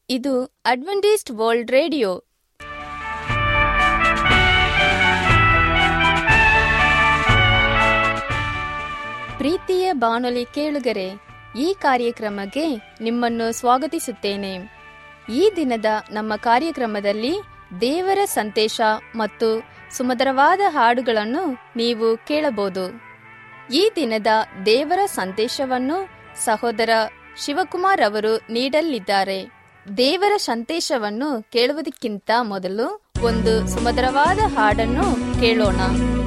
ಇದು Adventist world radio ಪ್ರೀತಿಯ ಬಾನುಲಿ ಕೇಳುಗರೆ ಈ ಕಾರ್ಯಕ್ರಮಕ್ಕೆ ನಿಮ್ಮನ್ನು ಸ್ವಾಗತಿಸುತ್ತೇನೆ ಈ ದಿನದ ನಮ್ಮ ಕಾರ್ಯಕ್ರಮದಲ್ಲಿ ದೇವರ ಸಂದೇಶ ಮತ್ತು ಸುಮಧುರವಾದ ಹಾಡುಗಳನ್ನು ನೀವು ಕೇಳಬಹುದು ಈ ದಿನದ ದೇವರ ಸಂದೇಶವನ್ನು ಸಹೋದರ ಶಿವಕುಮಾರ್ ಅವರು ನೀಡಲಿದ್ದಾರೆ ದೇವರ ಸಂದೇಶವನ್ನು ಕೇಳುವುದಕ್ಕಿಂತ ಮೊದಲು ಒಂದು ಸುಮಧುರವಾದ ಹಾಡನ್ನು ಕೇಳೋಣ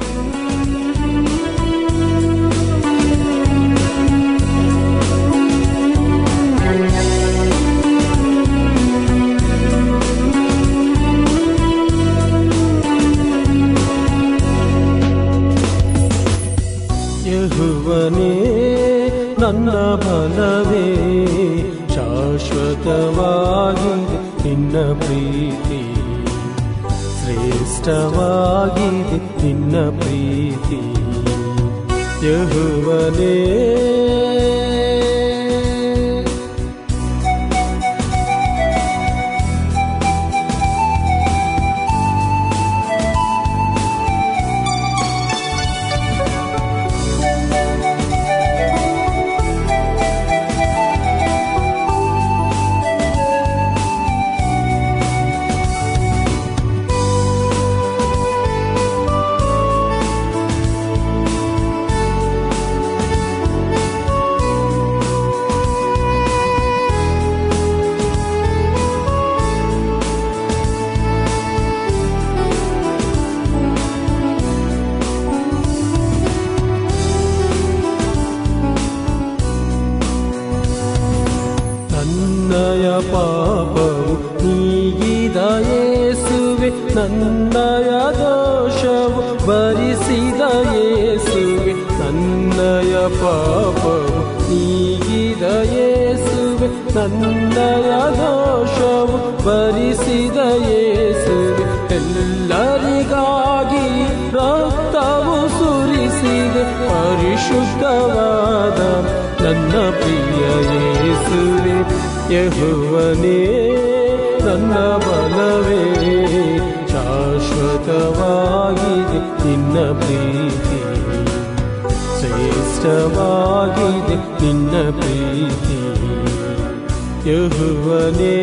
ಯಹುವನೇ ನನ್ನ ಬಲವೇ ಶಾಶ್ವತವಾಗಿದೆ ನಿನ್ನ ಪ್ರೀತಿ ಶ್ರೇಷ್ಠವಾಗಿದೆ ನಿನ್ನ ಪ್ರೀತಿ ಯಹುವನೇ ನನ್ನಯ ಪಾಪವು ನೀಗಿದ ಯೇಸುವೆ ನನ್ನಯ ದೋಷವು ಭರಿಸಿದ ಯೇಸುವೆ ನನ್ನಯ ಪಾಪವು ನೀಗಿದ ಯೇಸುವೆ ನನ್ನಯ ದೋಷವು ಭರಿಸಿದ ಯೇಸುವೆ ಎಲ್ಲರಿಗಾಗಿ ರಕ್ತವು ಸುರಿಸಿದೆ ಪರಿಶುದ್ಧವಾದ ನನ್ನ ಪ್ರಿಯ ಯೇಸುವೆ ಯಹುವನೇ ನನ್ನ ಬಲವೇ ಶಾಶ್ವತವಾಗಿದೆ ನಿನ್ನ ಪ್ರೀತಿ ಶ್ರೇಷ್ಠವಾಗಿದೆ ನಿನ್ನ ಪ್ರೀತಿ ಯಹುವನೇ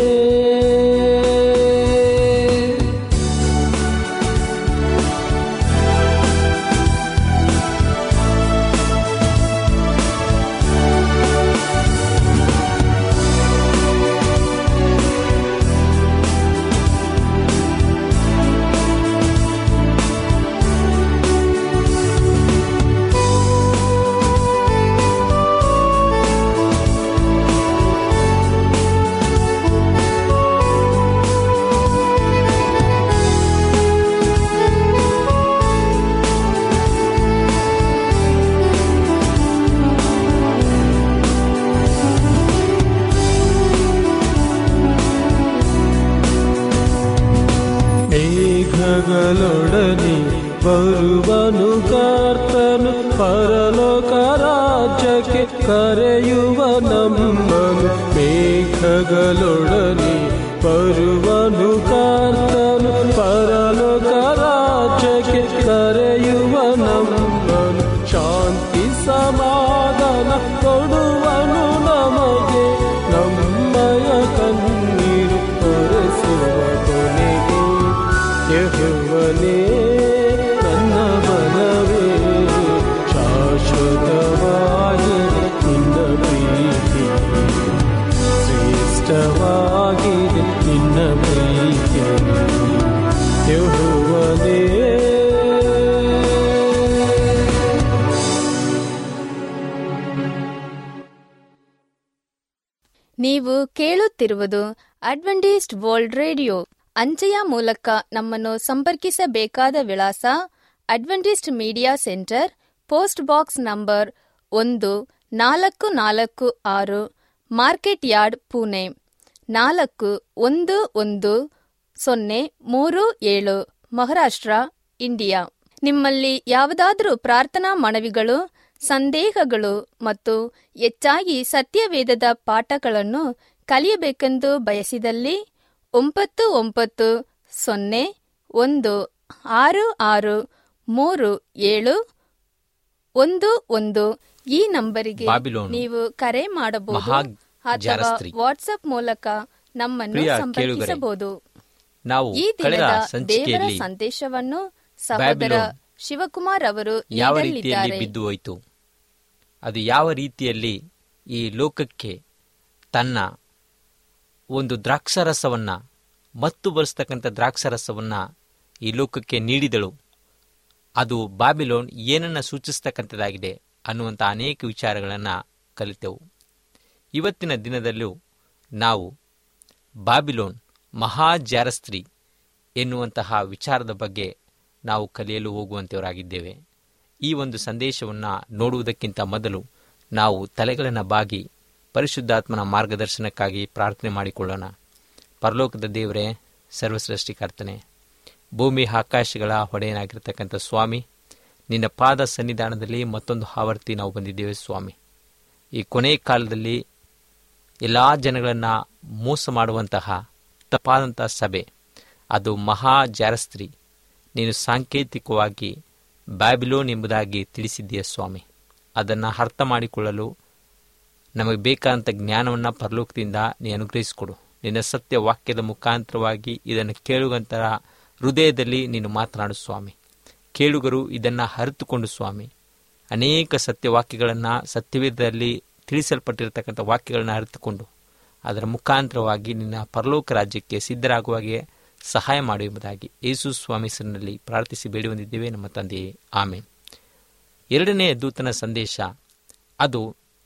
ಮೇಘಗಳೊಡನೆ ಬರುವನು ಕರ್ತನು ಪರಲೋಕ ರಾಜ್ಯಕ್ಕೆ ಕರೆಯುವ ನಮ್ಮನು ಮೇಘಗಳೊಡನೆ ಬರುವನು ಕರ್ತನು ಪರಲೋಕ ರಾಜ್ಯಕ್ಕೆ ಕರೆಯುವ ನಮ್ಮನು ಶಾಂತಿ ಸಮಾಧಾನ ಕೊಡುವನು ನಮಗೆ ನಮ್ಮಯ ಕಣ್ಣೀರು ಒರೆಸುವ ಕೊನೆಗೆ ಯಹುವನೇ ನನ್ನ ಬಲವೇ ಶಾಶ್ವತವಾಗಿದೆ ನಿನ್ನ ಪ್ರೀತಿ ಶ್ರೇಷ್ಠವಾಗಿದೆ ನಿನ್ನ ಪ್ರೀತಿ ಯಹುವನೇ ನೀವು ಕೇಳುತ್ತಿರುವುದು ಅಡ್ವೆಂಟಿಸ್ಟ್ ವರ್ಲ್ಡ್ ರೇಡಿಯೋ ಅಂಚೆಯ ಮೂಲಕ ನಮ್ಮನ್ನು ಸಂಪರ್ಕಿಸಬೇಕಾದ ವಿಳಾಸ Adventist media centre post box number ಒಂದು ನಾಲ್ಕು ನಾಲ್ಕು ಆರು ಮಾರ್ಕೆಟ್ ಯಾರ್ಡ್ ಪುಣೆ ನಾಲ್ಕು ಒಂದು ಒಂದು ಸೊನ್ನೆ ಮೂರು ಏಳು ಮಹಾರಾಷ್ಟ್ರ ಇಂಡಿಯಾ ನಿಮ್ಮಲ್ಲಿ ಯಾವುದಾದರೂ ಪ್ರಾರ್ಥನಾ ಮನವಿಗಳು ಸಂದೇಹಗಳು ಮತ್ತು ಹೆಚ್ಚಾಗಿ ಸತ್ಯವೇದದ ಪಾಠಗಳನ್ನು ಕಲಿಯಬೇಕೆಂದು ಬಯಸಿದಲ್ಲಿ ಒಂಬತ್ತು ಒಂಬತ್ತು ಸೊನ್ನೆ ಒಂದು ಆರು ಆರು ಮೂರು ಏಳು ಒಂದು ಒಂದು ಈ ನಂಬರಿಗೆ ಬಾಬಿಲೋನು ನೀವು ಕರೆ ಮಾಡಬಹುದು ಮಹಾ ಅಥವಾ ಜಾರಸ್ತ್ರೀ. ವಾಟ್ಸ್ಆಪ್ ಮೂಲಕ ನಮ್ಮನ್ನು ಪ್ರಿಯ ಸಂಪರ್ಕಿಸಬಹುದು ನಾವು ಈ ಕಳೆದ ದಿನದ ದೇವರ ಸಂಚಿಕೆಯಲ್ಲಿ ಸಂದೇಶವನ್ನು ಸಹೋದರ ಬ್ಯಾಬಿಲೋನ್ ಶಿವಕುಮಾರ್ ಅವರು ಯಾವ ರೀತಿಯಲ್ಲಿ ನೀಡಲಿದ್ದಾರೆ ಬಿದ್ದು ಹೋಯಿತು ಅದು ಯಾವ ರೀತಿಯಲ್ಲಿ ಈ ಲೋಕಕ್ಕೆ ತನ್ನ ಒಂದು ದ್ರಾಕ್ಷಾರಸವನ್ನ ಮತ್ತು ಬರೆಸ್ತಕ್ಕಂಥ ದ್ರಾಕ್ಷಾರಸವನ್ನ ಈ ಲೋಕಕ್ಕೆ ನೀಡಿದಳು ಅದು ಬಾಬಿಲೋನ್ ಏನನ್ನ ಸೂಚಿಸ್ತಕ್ಕಂಥದ್ದಾಗಿದೆ ಅನ್ನುವಂಥ ಅನೇಕ ವಿಚಾರಗಳನ್ನು ಕಲಿತೆವು ಇವತ್ತಿನ ದಿನದಲ್ಲೂ ನಾವು ಬಾಬಿಲೋನ್ ಮಹಾ ಜಾರಸ್ತ್ರೀ ಎನ್ನುವಂತಹ ವಿಚಾರದ ಬಗ್ಗೆ ನಾವು ಕಲಿಯಲು ಹೋಗುವಂತೆಯವರಾಗಿದ್ದೇವೆ ಈ ಒಂದು ಸಂದೇಶವನ್ನು ನೋಡುವುದಕ್ಕಿಂತ ಮೊದಲು ನಾವು ತಲೆಗಳನ್ನು ಬಾಗಿ ಪರಿಶುದ್ಧಾತ್ಮನ ಮಾರ್ಗದರ್ಶನಕ್ಕಾಗಿ ಪ್ರಾರ್ಥನೆ ಮಾಡಿಕೊಳ್ಳೋಣ ಪರಲೋಕದ ದೇವರೇ ಸರ್ವಸೃಷ್ಟಿಕರ್ತನೆ ಭೂಮಿ ಆಕಾಶಗಳ ಹೊಡೆಯನಾಗಿರ್ತಕ್ಕಂಥ ಸ್ವಾಮಿ ನಿನ್ನ ಪಾದ ಸನ್ನಿಧಾನದಲ್ಲಿ ಮತ್ತೊಂದು ಆವರ್ತಿ ನಾವು ಬಂದಿದ್ದೇವೆ ಸ್ವಾಮಿ ಈ ಕೊನೆ ಕಾಲದಲ್ಲಿ ಎಲ್ಲ ಜನಗಳನ್ನು ಮೋಸ ಮಾಡುವಂತಹ ತಪ್ಪಾದಂತಹ ಸಭೆ ಅದು ಮಹಾ ಜಾರಸ್ತ್ರೀ ನೀನು ಸಾಂಕೇತಿಕವಾಗಿ ಬ್ಯಾಬಿಲೋನ್ ಎಂಬುದಾಗಿ ತಿಳಿಸಿದ್ದೀಯ ಸ್ವಾಮಿ ಅದನ್ನು ಅರ್ಥ ಮಾಡಿಕೊಳ್ಳಲು ನಮಗೆ ಬೇಕಾದಂಥ ಜ್ಞಾನವನ್ನು ಪರಲೋಕದಿಂದ ನೀ ಅನುಗ್ರಹಿಸಿಕೊಡು ನಿನ್ನ ಸತ್ಯ ವಾಕ್ಯದ ಮುಖಾಂತರವಾಗಿ ಇದನ್ನು ಕೇಳುವಂತಹ ಹೃದಯದಲ್ಲಿ ನೀನು ಮಾತನಾಡು ಸ್ವಾಮಿ ಕೇಳುಗರು ಇದನ್ನು ಅರಿತುಕೊಂಡು ಸ್ವಾಮಿ ಅನೇಕ ಸತ್ಯವಾಕ್ಯಗಳನ್ನು ಸತ್ಯವೇದದಲ್ಲಿ ತಿಳಿಸಲ್ಪಟ್ಟಿರತಕ್ಕಂಥ ವಾಕ್ಯಗಳನ್ನು ಅರಿತುಕೊಂಡು ಅದರ ಮುಖಾಂತರವಾಗಿ ನಿನ್ನ ಪರಲೋಕ ರಾಜ್ಯಕ್ಕೆ ಸಿದ್ಧರಾಗುವಾಗೆ ಸಹಾಯ ಮಾಡು ಎಂಬುದಾಗಿ ಯೇಸು ಸ್ವಾಮಿ ಹೆಸರಿನಲ್ಲಿ ಪ್ರಾರ್ಥಿಸಿ ಬೇಡಿ ಬಂದಿದ್ದೇವೆ ನಮ್ಮ ತಂದೆಯೇ ಆಮೇಲೆ ಎರಡನೇ ದೂತನ ಸಂದೇಶ ಅದು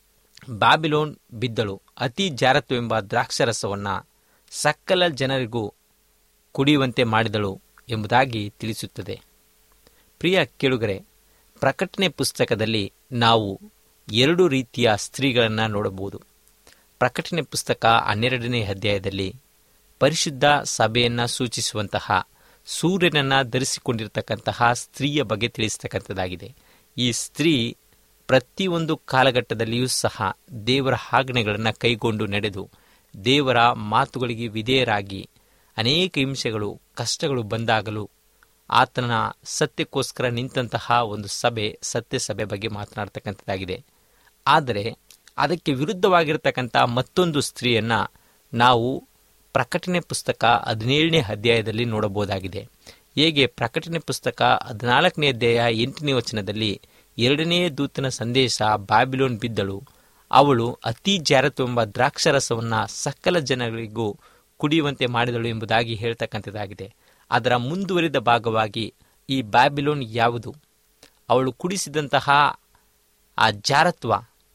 ಬಾಬಿಲೋನ್ ಬಿದ್ದಳು ಅತಿ ಜಾರತ್ವವೆಂಬ ದ್ರಾಕ್ಷರಸವನ್ನು ಸಕಲ ಜನರಿಗೂ ಕುಡಿಯುವಂತೆ ಮಾಡಿದಳು ಎಂಬುದಾಗಿ ತಿಳಿಸುತ್ತದೆ ಪ್ರಿಯ ಕೇಳುಗರೆ ಪ್ರಕಟಣೆ ಪುಸ್ತಕದಲ್ಲಿ ನಾವು ಎರಡು ರೀತಿಯ ಸ್ತ್ರೀಗಳನ್ನು ನೋಡಬಹುದು ಪ್ರಕಟಣೆ ಪುಸ್ತಕ ಹನ್ನೆರಡನೇ ಅಧ್ಯಾಯದಲ್ಲಿ ಪರಿಶುದ್ಧ ಸಭೆಯನ್ನು ಸೂಚಿಸುವಂತಹ ಸೂರ್ಯನನ್ನು ಧರಿಸಿಕೊಂಡಿರತಕ್ಕಂತಹ ಸ್ತ್ರೀಯ ಬಗ್ಗೆ ತಿಳಿಸ್ತಕ್ಕಂಥದ್ದಾಗಿದೆ ಈ ಸ್ತ್ರೀ ಪ್ರತಿಯೊಂದು ಕಾಲಘಟ್ಟದಲ್ಲಿಯೂ ಸಹ ದೇವರ ಆಜ್ಞೆಗಳನ್ನು ಕೈಗೊಂಡು ನಡೆದು ದೇವರ ಮಾತುಗಳಿಗೆ ವಿಧೇಯರಾಗಿ ಅನೇಕ ಹಿಂಸೆಗಳು ಕಷ್ಟಗಳು ಬಂದಾಗಲೂ ಆತನ ಸತ್ಯಕ್ಕೋಸ್ಕರ ನಿಂತಹ ಒಂದು ಸಭೆ ಸತ್ಯ ಸಭೆ ಬಗ್ಗೆ ಮಾತನಾಡ್ತಕ್ಕಂಥದ್ದಾಗಿದೆ ಆದರೆ ಅದಕ್ಕೆ ವಿರುದ್ಧವಾಗಿರ್ತಕ್ಕಂಥ ಮತ್ತೊಂದು ಸ್ತ್ರೀಯನ್ನ ನಾವು ಪ್ರಕಟಣೆ ಪುಸ್ತಕ ಹದಿನೇಳನೇ ಅಧ್ಯಾಯದಲ್ಲಿ ನೋಡಬಹುದಾಗಿದೆ ಹೇಗೆ ಪ್ರಕಟಣೆ ಪುಸ್ತಕ ಹದಿನಾಲ್ಕನೇ ಅಧ್ಯಾಯ ಎಂಟನೇ ವಚನದಲ್ಲಿ ಎರಡನೇ ದೂತನ ಸಂದೇಶ ಬಾಬಿಲೋನ್ ಬಿದ್ದಳು ಅವಳು ಅತಿ ಜಾರತ್ವೆಂಬ ದ್ರಾಕ್ಷರಸವನ್ನು ಸಕಲ ಜನರಿಗೂ ಕುಡಿಯುವಂತೆ ಮಾಡಿದಳು ಎಂಬುದಾಗಿ ಹೇಳ್ತಕ್ಕಂಥದ್ದಾಗಿದೆ ಅದರ ಮುಂದುವರಿದ ಭಾಗವಾಗಿ ಈ ಬ್ಯಾಬಿಲೋನ್ ಯಾವುದು ಅವಳು ಕುಡಿಸಿದಂತಹ ಆ ಜಾರತ್ವ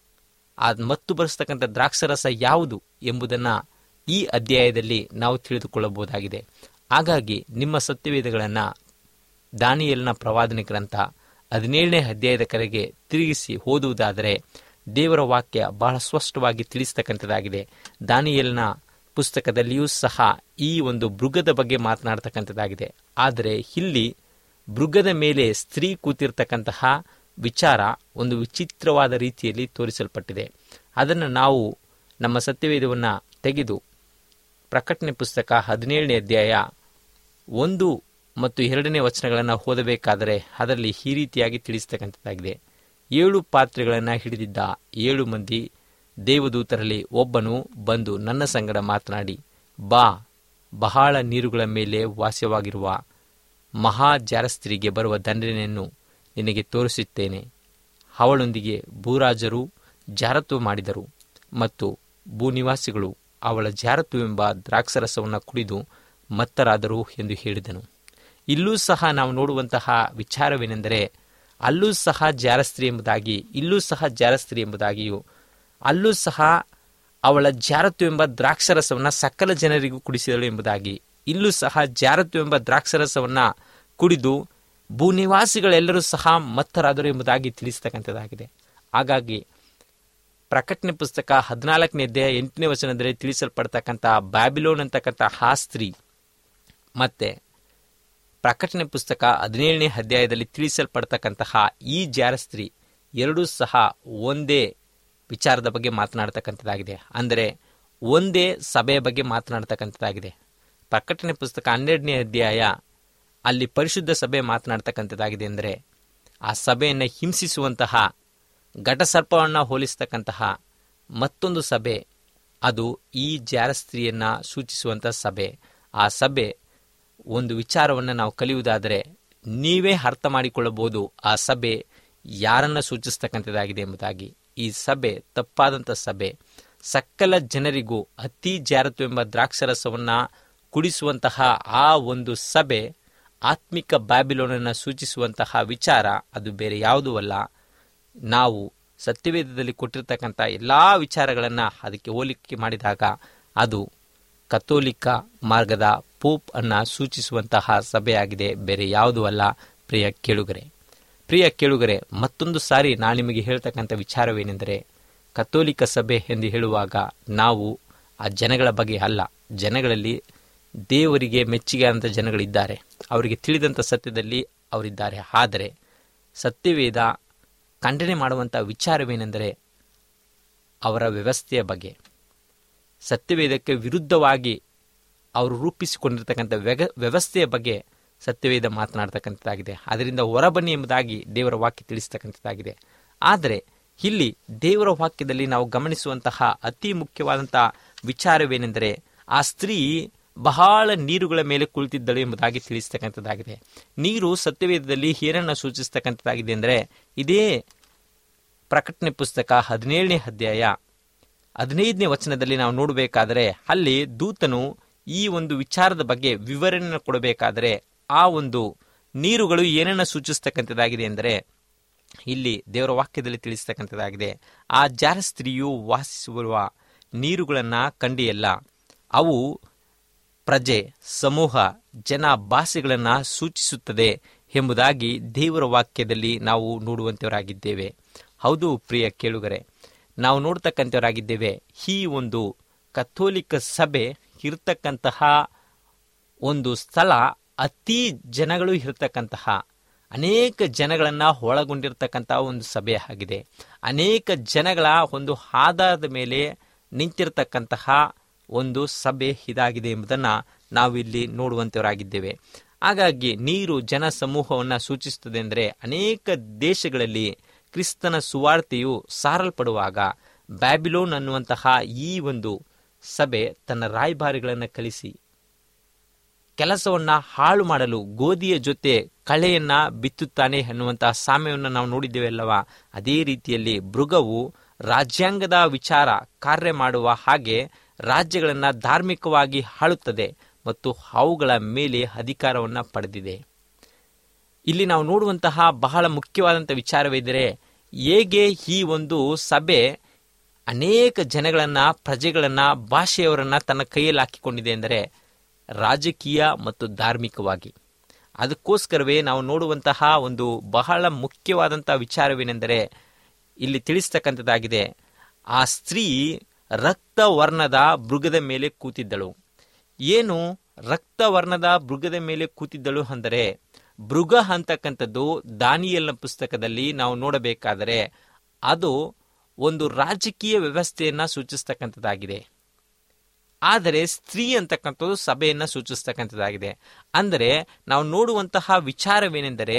ಆ ಮತ್ತು ಬರೆಸ್ತಕ್ಕಂಥ ದ್ರಾಕ್ಷರಸ ಯಾವುದು ಎಂಬುದನ್ನು ಈ ಅಧ್ಯಾಯದಲ್ಲಿ ನಾವು ತಿಳಿದುಕೊಳ್ಳಬಹುದಾಗಿದೆ ಹಾಗಾಗಿ ನಿಮ್ಮ ಸತ್ಯವೇದಗಳನ್ನು ದಾನಿಯಲ್ನ ಪ್ರವಾದನೆ ಗ್ರಂಥ ಹದಿನೇಳನೇ ಅಧ್ಯಾಯದ ಕರೆಗೆ ತಿರುಗಿಸಿ ಓದುವುದಾದರೆ ದೇವರ ವಾಕ್ಯ ಬಹಳ ಸ್ಪಷ್ಟವಾಗಿ ತಿಳಿಸ್ತಕ್ಕಂಥದ್ದಾಗಿದೆ ದಾನಿಯಲ್ನ ಪುಸ್ತಕದಲ್ಲಿಯೂ ಸಹ ಈ ಒಂದು ಮೃಗದ ಬಗ್ಗೆ ಮಾತನಾಡ್ತಕ್ಕಂಥದ್ದಾಗಿದೆ ಆದರೆ ಇಲ್ಲಿ ಮೃಗದ ಮೇಲೆ ಸ್ತ್ರೀ ಕೂತಿರ್ತಕ್ಕಂತಹ ವಿಚಾರ ಒಂದು ವಿಚಿತ್ರವಾದ ರೀತಿಯಲ್ಲಿ ತೋರಿಸಲ್ಪಟ್ಟಿದೆ ಅದನ್ನು ನಾವು ನಮ್ಮ ಸತ್ಯವೇದವನ್ನು ತೆಗೆದು ಪ್ರಕಟಣೆ ಪುಸ್ತಕ ಹದಿನೇಳನೇ ಅಧ್ಯಾಯ ಒಂದು ಮತ್ತು ಎರಡನೇ ವಚನಗಳನ್ನು ಓದಬೇಕಾದರೆ ಅದರಲ್ಲಿ ಈ ರೀತಿಯಾಗಿ ತಿಳಿಸ್ತಕ್ಕಂಥದ್ದಾಗಿದೆ ಏಳು ಪಾತ್ರೆಗಳನ್ನು ಹಿಡಿದಿದ್ದ ಏಳು ಮಂದಿ ದೇವದೂತರಲ್ಲಿ ಒಬ್ಬನು ಬಂದು ನನ್ನ ಸಂಗಡ ಮಾತನಾಡಿ ಬಾ ಬಹಳ ನೀರುಗಳ ಮೇಲೆ ವಾಸ್ಯವಾಗಿರುವ ಮಹಾ ಜಾರಸ್ತ್ರೀಗೆ ಬರುವ ದಂಡನೆಯನ್ನು ನಿನಗೆ ತೋರಿಸುತ್ತೇನೆ ಅವಳೊಂದಿಗೆ ಭೂರಾಜರು ಜಾರತ್ವ ಮಾಡಿದರು ಮತ್ತು ಭೂನಿವಾಸಿಗಳು ಅವಳ ಜಾರತ್ವವೆಂಬ ದ್ರಾಕ್ಷರಸವನ್ನು ಕುಡಿದು ಮತ್ತರಾದರು ಎಂದು ಹೇಳಿದನು ಇಲ್ಲೂ ಸಹ ನಾವು ನೋಡುವಂತಹ ವಿಚಾರವೇನೆಂದರೆ ಅಲ್ಲೂ ಸಹ ಜಾರಸ್ತ್ರೀ ಎಂಬುದಾಗಿ ಇಲ್ಲೂ ಸಹ ಜಾರಸ್ತ್ರೀ ಎಂಬುದಾಗಿಯೂ ಅಲ್ಲೂ ಸಹ ಅವಳ ಜಾರತ್ವವೆಂಬ ದ್ರಾಕ್ಷರಸವನ್ನು ಸಕಲ ಜನರಿಗೂ ಕುಡಿಸಿದಳು ಎಂಬುದಾಗಿ ಇಲ್ಲೂ ಸಹ ಜಾರತ್ವವೆಂಬ ದ್ರಾಕ್ಷರಸವನ್ನು ಕುಡಿದು ಭೂನಿವಾಸಿಗಳೆಲ್ಲರೂ ಸಹ ಮತ್ತರಾದರು ಎಂಬುದಾಗಿ ತಿಳಿಸ್ತಕ್ಕಂಥದ್ದಾಗಿದೆ ಹಾಗಾಗಿ ಪ್ರಕಟಣೆ ಪುಸ್ತಕ ಹದಿನಾಲ್ಕನೇ ಅಧ್ಯಾಯ ಎಂಟನೇ ವಚನದಲ್ಲಿ ತಿಳಿಸಲ್ಪಡ್ತಕ್ಕಂಥ ಬ್ಯಾಬಿಲೋನ್ ಅಂತಕ್ಕಂಥ ಆ ಸ್ತ್ರೀ ಮತ್ತೆ ಪ್ರಕಟಣೆ ಪುಸ್ತಕ ಹದಿನೇಳನೇ ಅಧ್ಯಾಯದಲ್ಲಿ ತಿಳಿಸಲ್ಪಡ್ತಕ್ಕಂತಹ ಈ ಜಾರ ಸ್ತ್ರೀ ಎರಡೂ ಸಹ ಒಂದೇ ವಿಚಾರದ ಬಗ್ಗೆ ಮಾತನಾಡ್ತಕ್ಕಂಥದ್ದಾಗಿದೆ ಅಂದರೆ ಒಂದೇ ಸಭೆಯ ಬಗ್ಗೆ ಮಾತನಾಡ್ತಕ್ಕಂಥದ್ದಾಗಿದೆ ಪ್ರಕಟಣೆ ಪುಸ್ತಕ ಹನ್ನೆರಡನೇ ಅಧ್ಯಾಯ ಅಲ್ಲಿ ಪರಿಶುದ್ಧ ಸಭೆ ಮಾತನಾಡ್ತಕ್ಕಂಥದ್ದಾಗಿದೆ ಅಂದರೆ ಆ ಸಭೆಯನ್ನು ಹಿಂಸಿಸುವಂತಹ ಘಟಸರ್ಪವನ್ನು ಹೋಲಿಸ್ತಕ್ಕಂತಹ ಮತ್ತೊಂದು ಸಭೆ ಅದು ಈ ಜಾರಸ್ತ್ರೀಯನ್ನು ಸೂಚಿಸುವಂಥ ಸಭೆ ಆ ಸಭೆ ಒಂದು ವಿಚಾರವನ್ನು ನಾವು ಕಲಿಯುವುದಾದರೆ ನೀವೇ ಅರ್ಥ ಮಾಡಿಕೊಳ್ಳಬಹುದು ಆ ಸಭೆ ಯಾರನ್ನ ಸೂಚಿಸ್ತಕ್ಕಂಥದ್ದಾಗಿದೆ ಎಂಬುದಾಗಿ ಈ ಸಭೆ ತಪ್ಪಾದಂಥ ಸಭೆ ಸಕಲ ಜನರಿಗೂ ಅತಿ ಜಾರತ್ವ ಎಂಬ ದ್ರಾಕ್ಷರಸವನ್ನು ಕುಡಿಸುವಂತಹ ಆ ಒಂದು ಸಭೆ ಆತ್ಮಿಕ ಬ್ಯಾಬಿಲೋನನ್ನು ಸೂಚಿಸುವಂತಹ ವಿಚಾರ ಅದು ಬೇರೆ ಯಾವುದೂ ಅಲ್ಲ ನಾವು ಸತ್ಯವೇದದಲ್ಲಿ ಕೊಟ್ಟಿರ್ತಕ್ಕಂಥ ಎಲ್ಲ ವಿಚಾರಗಳನ್ನು ಅದಕ್ಕೆ ಹೋಲಿಕೆ ಮಾಡಿದಾಗ ಅದು ಕಥೋಲಿಕ ಮಾರ್ಗದ ಪೋಪ್ ಅನ್ನ ಸೂಚಿಸುವಂತಹ ಸಭೆಯಾಗಿದೆ ಬೇರೆ ಯಾವುದೂ ಅಲ್ಲ ಪ್ರಿಯ ಕೇಳುಗರೆ ಪ್ರಿಯ ಕೇಳುಗರೆ ಮತ್ತೊಂದು ಸಾರಿ ನಾನು ನಿಮಗೆ ಹೇಳ್ತಕ್ಕಂಥ ವಿಚಾರವೇನೆಂದರೆ ಕಥೋಲಿಕ ಸಭೆ ಎಂದು ಹೇಳುವಾಗ ನಾವು ಆ ಜನಗಳ ಬಗ್ಗೆ ಅಲ್ಲ ಜನಗಳಲ್ಲಿ ದೇವರಿಗೆ ಮೆಚ್ಚುಗೆ ಆದಂಥ ಜನಗಳಿದ್ದಾರೆ ಅವರಿಗೆ ತಿಳಿದಂಥ ಸತ್ಯದಲ್ಲಿ ಅವರಿದ್ದಾರೆ ಆದರೆ ಸತ್ಯವೇದ ಖಂಡನೆ ಮಾಡುವಂಥ ವಿಚಾರವೇನೆಂದರೆ ಅವರ ವ್ಯವಸ್ಥೆಯ ಬಗ್ಗೆ ಸತ್ಯವೇದಕ್ಕೆ ವಿರುದ್ಧವಾಗಿ ಅವರು ರೂಪಿಸಿಕೊಂಡಿರ್ತಕ್ಕಂಥ ವ್ಯಗ ವ್ಯವಸ್ಥೆಯ ಬಗ್ಗೆ ಸತ್ಯವೇದ ಮಾತನಾಡ್ತಕ್ಕಂಥದ್ದಾಗಿದೆ ಅದರಿಂದ ಹೊರಬನ್ನಿ ಎಂಬುದಾಗಿ ದೇವರ ವಾಕ್ಯ ತಿಳಿಸ್ತಕ್ಕಂಥದ್ದಾಗಿದೆ ಆದರೆ ಇಲ್ಲಿ ದೇವರ ವಾಕ್ಯದಲ್ಲಿ ನಾವು ಗಮನಿಸುವಂತಹ ಅತಿ ಮುಖ್ಯವಾದಂತಹ ವಿಚಾರವೇನೆಂದರೆ ಆ ಸ್ತ್ರೀ ಬಹಳ ನೀರುಗಳ ಮೇಲೆ ಕುಳಿತಿದ್ದಳು ಎಂಬುದಾಗಿ ತಿಳಿಸ್ತಕ್ಕಂಥದ್ದಾಗಿದೆ ನೀರು ಸತ್ಯವೇದದಲ್ಲಿ ಏನನ್ನು ಸೂಚಿಸ್ತಕ್ಕಂಥದ್ದಾಗಿದೆ ಅಂದರೆ ಇದೇ ಪ್ರಕಟಣೆ ಪುಸ್ತಕ ಹದಿನೇಳನೇ ಅಧ್ಯಾಯ ಹದಿನೈದನೇ ವಚನದಲ್ಲಿ ನಾವು ನೋಡಬೇಕಾದರೆ ಅಲ್ಲಿ ದೂತನು ಈ ಒಂದು ವಿಚಾರದ ಬಗ್ಗೆ ವಿವರಣೆಯನ್ನು ಕೊಡಬೇಕಾದರೆ ಆ ಒಂದು ನೀರುಗಳು ಏನನ್ನು ಸೂಚಿಸ್ತಕ್ಕಂಥದ್ದಾಗಿದೆ ಎಂದರೆ ಇಲ್ಲಿ ದೇವರ ವಾಕ್ಯದಲ್ಲಿ ತಿಳಿಸ್ತಕ್ಕಂಥದ್ದಾಗಿದೆ ಆ ಜಾರ ಸ್ತ್ರೀಯು ವಾಸಿಸುವ ನೀರುಗಳನ್ನು ಕಂಡಿಯಲ್ಲ ಅವು ಪ್ರಜೆ ಸಮೂಹ ಜನ ಭಾಷೆಗಳನ್ನು ಸೂಚಿಸುತ್ತದೆ ಎಂಬುದಾಗಿ ದೇವರ ವಾಕ್ಯದಲ್ಲಿ ನಾವು ನೋಡುವಂತವರಾಗಿದ್ದೇವೆ ಹೌದು ಪ್ರಿಯ ಕೇಳುಗರೆ ನಾವು ನೋಡ್ತಕ್ಕಂಥವರಾಗಿದ್ದೇವೆ ಈ ಒಂದು ಕಥೋಲಿಕ ಸಭೆ ಇರತಕ್ಕಂತಹ ಒಂದು ಸ್ಥಳ ಅತಿ ಜನಗಳು ಇರತಕ್ಕಂತಹ ಅನೇಕ ಜನಗಳನ್ನು ಒಳಗೊಂಡಿರ್ತಕ್ಕಂತಹ ಒಂದು ಸಭೆ ಆಗಿದೆ ಅನೇಕ ಜನಗಳ ಒಂದು ಆಧಾರದ ಮೇಲೆ ನಿಂತಿರತಕ್ಕಂತಹ ಒಂದು ಸಭೆ ಇದಾಗಿದೆ ಎಂಬುದನ್ನು ನಾವಿಲ್ಲಿ ನೋಡುವಂತವರಾಗಿದ್ದೇವೆ ಹಾಗಾಗಿ ನೀರು ಜನ ಸಮೂಹವನ್ನು ಸೂಚಿಸುತ್ತದೆ ಅಂದರೆ ಅನೇಕ ದೇಶಗಳಲ್ಲಿ ಕ್ರಿಸ್ತನ ಸುವಾರ್ತೆಯು ಸಾರಲ್ಪಡುವಾಗ ಬ್ಯಾಬಿಲೋನ್ ಅನ್ನುವಂತಹ ಈ ಒಂದು ಸಭೆ ತನ್ನ ರಾಯಭಾರಿಗಳನ್ನು ಕಳಿಸಿ ಕೆಲಸವನ್ನ ಹಾಳು ಮಾಡಲು ಗೋಧಿಯ ಜೊತೆ ಕಳೆಯನ್ನ ಬಿತ್ತುತ್ತಾನೆ ಅನ್ನುವಂತಹ ಸಾಮ್ಯವನ್ನು ನಾವು ನೋಡಿದ್ದೇವೆ ಅಲ್ಲವಾ ಅದೇ ರೀತಿಯಲ್ಲಿ ಮೃಗವು ರಾಜ್ಯಾಂಗದ ವಿಚಾರ ಕಾರ್ಯ ಮಾಡುವ ಹಾಗೆ ರಾಜ್ಯಗಳನ್ನು ಧಾರ್ಮಿಕವಾಗಿ ಆಳುತ್ತದೆ ಮತ್ತು ಅವುಗಳ ಮೇಲೆ ಅಧಿಕಾರವನ್ನು ಪಡೆದಿದೆ ಇಲ್ಲಿ ನಾವು ನೋಡುವಂತಹ ಬಹಳ ಮುಖ್ಯವಾದಂಥ ವಿಚಾರವೆಂದರೆ ಹೇಗೆ ಈ ಒಂದು ಸಭೆ ಅನೇಕ ಜನಗಳನ್ನ ಪ್ರಜೆಗಳನ್ನ ಭಾಷೆಯವರನ್ನ ತನ್ನ ಕೈಯಲ್ಲಿ ಹಾಕಿಕೊಂಡಿದೆ ಎಂದರೆ ರಾಜಕೀಯ ಮತ್ತು ಧಾರ್ಮಿಕವಾಗಿ ಅದಕ್ಕೋಸ್ಕರವೇ ನಾವು ನೋಡುವಂತಹ ಒಂದು ಬಹಳ ಮುಖ್ಯವಾದಂಥ ವಿಚಾರವೇನೆಂದರೆ ಇಲ್ಲಿ ತಿಳಿಸ್ತಕ್ಕಂಥದ್ದಾಗಿದೆ ಆ ಸ್ತ್ರೀ ರಕ್ತವರ್ಣದ ಮೃಗದ ಮೇಲೆ ಕೂತಿದ್ದಳು ಏನು ರಕ್ತವರ್ಣದ ಮೃಗದ ಮೇಲೆ ಕೂತಿದ್ದಳು ಅಂದರೆ ಮೃಗ ಅಂತಕ್ಕಂಥದ್ದು ದಾನಿಯಲ್ನ ಪುಸ್ತಕದಲ್ಲಿ ನಾವು ನೋಡಬೇಕಾದರೆ ಅದು ಒಂದು ರಾಜಕೀಯ ವ್ಯವಸ್ಥೆಯನ್ನ ಸೂಚಿಸ್ತಕ್ಕಂಥದ್ದಾಗಿದೆ ಆದರೆ ಸ್ತ್ರೀ ಅಂತಕ್ಕಂಥದ್ದು ಸಭೆಯನ್ನ ಸೂಚಿಸ್ತಕ್ಕಂಥದ್ದಾಗಿದೆ ಅಂದರೆ ನಾವು ನೋಡುವಂತಹ ವಿಚಾರವೇನೆಂದರೆ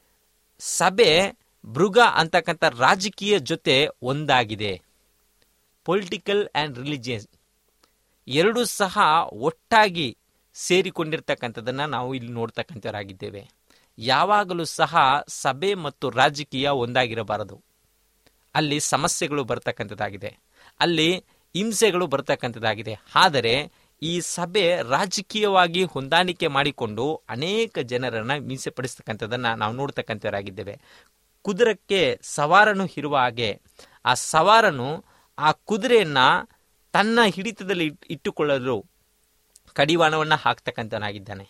ಸಭೆ ಮೃಗ ಅಂತಕ್ಕಂಥ ರಾಜಕೀಯ ಜೊತೆ ಒಂದಾಗಿದೆ ಪೊಲಿಟಿಕಲ್ ಆ್ಯಂಡ್ ರಿಲಿಜಿಯಸ್ ಎರಡೂ ಸಹ ಒಟ್ಟಾಗಿ ಸೇರಿಕೊಂಡಿರ್ತಕ್ಕಂಥದ್ದನ್ನು ನಾವು ಇಲ್ಲಿ ನೋಡ್ತಕ್ಕಂಥವರಾಗಿದ್ದೇವೆ ಯಾವಾಗಲೂ ಸಹ ಸಭೆ ಮತ್ತು ರಾಜಕೀಯ ಒಂದಾಗಿರಬಾರದು ಅಲ್ಲಿ ಸಮಸ್ಯೆಗಳು ಬರ್ತಕ್ಕಂಥದ್ದಾಗಿದೆ ಅಲ್ಲಿ ಹಿಂಸೆಗಳು ಬರ್ತಕ್ಕಂಥದ್ದಾಗಿದೆ ಆದರೆ ಈ ಸಭೆ ರಾಜಕೀಯವಾಗಿ ಹೊಂದಾಣಿಕೆ ಮಾಡಿಕೊಂಡು ಅನೇಕ ಜನರನ್ನ ಮೀಸೆಪಡಿಸ್ತಕ್ಕಂಥದ್ದನ್ನ ನಾವು ನೋಡ್ತಕ್ಕಂಥವರಾಗಿದ್ದೇವೆ ಕುದುರಕ್ಕೆ ಸವಾರನು ಇರುವ ಹಾಗೆ ಆ ಸವಾರನು ಆ ಕುದುರೆಯನ್ನ ತನ್ನ ಹಿಡಿತದಲ್ಲಿ ಇಟ್- ಇಟ್ಟುಕೊಳ್ಳಲು ಕಡಿವಾಣವನ್ನ ಹಾಕ್ತಕ್ಕಂಥನಾಗಿದ್ದಾನೆ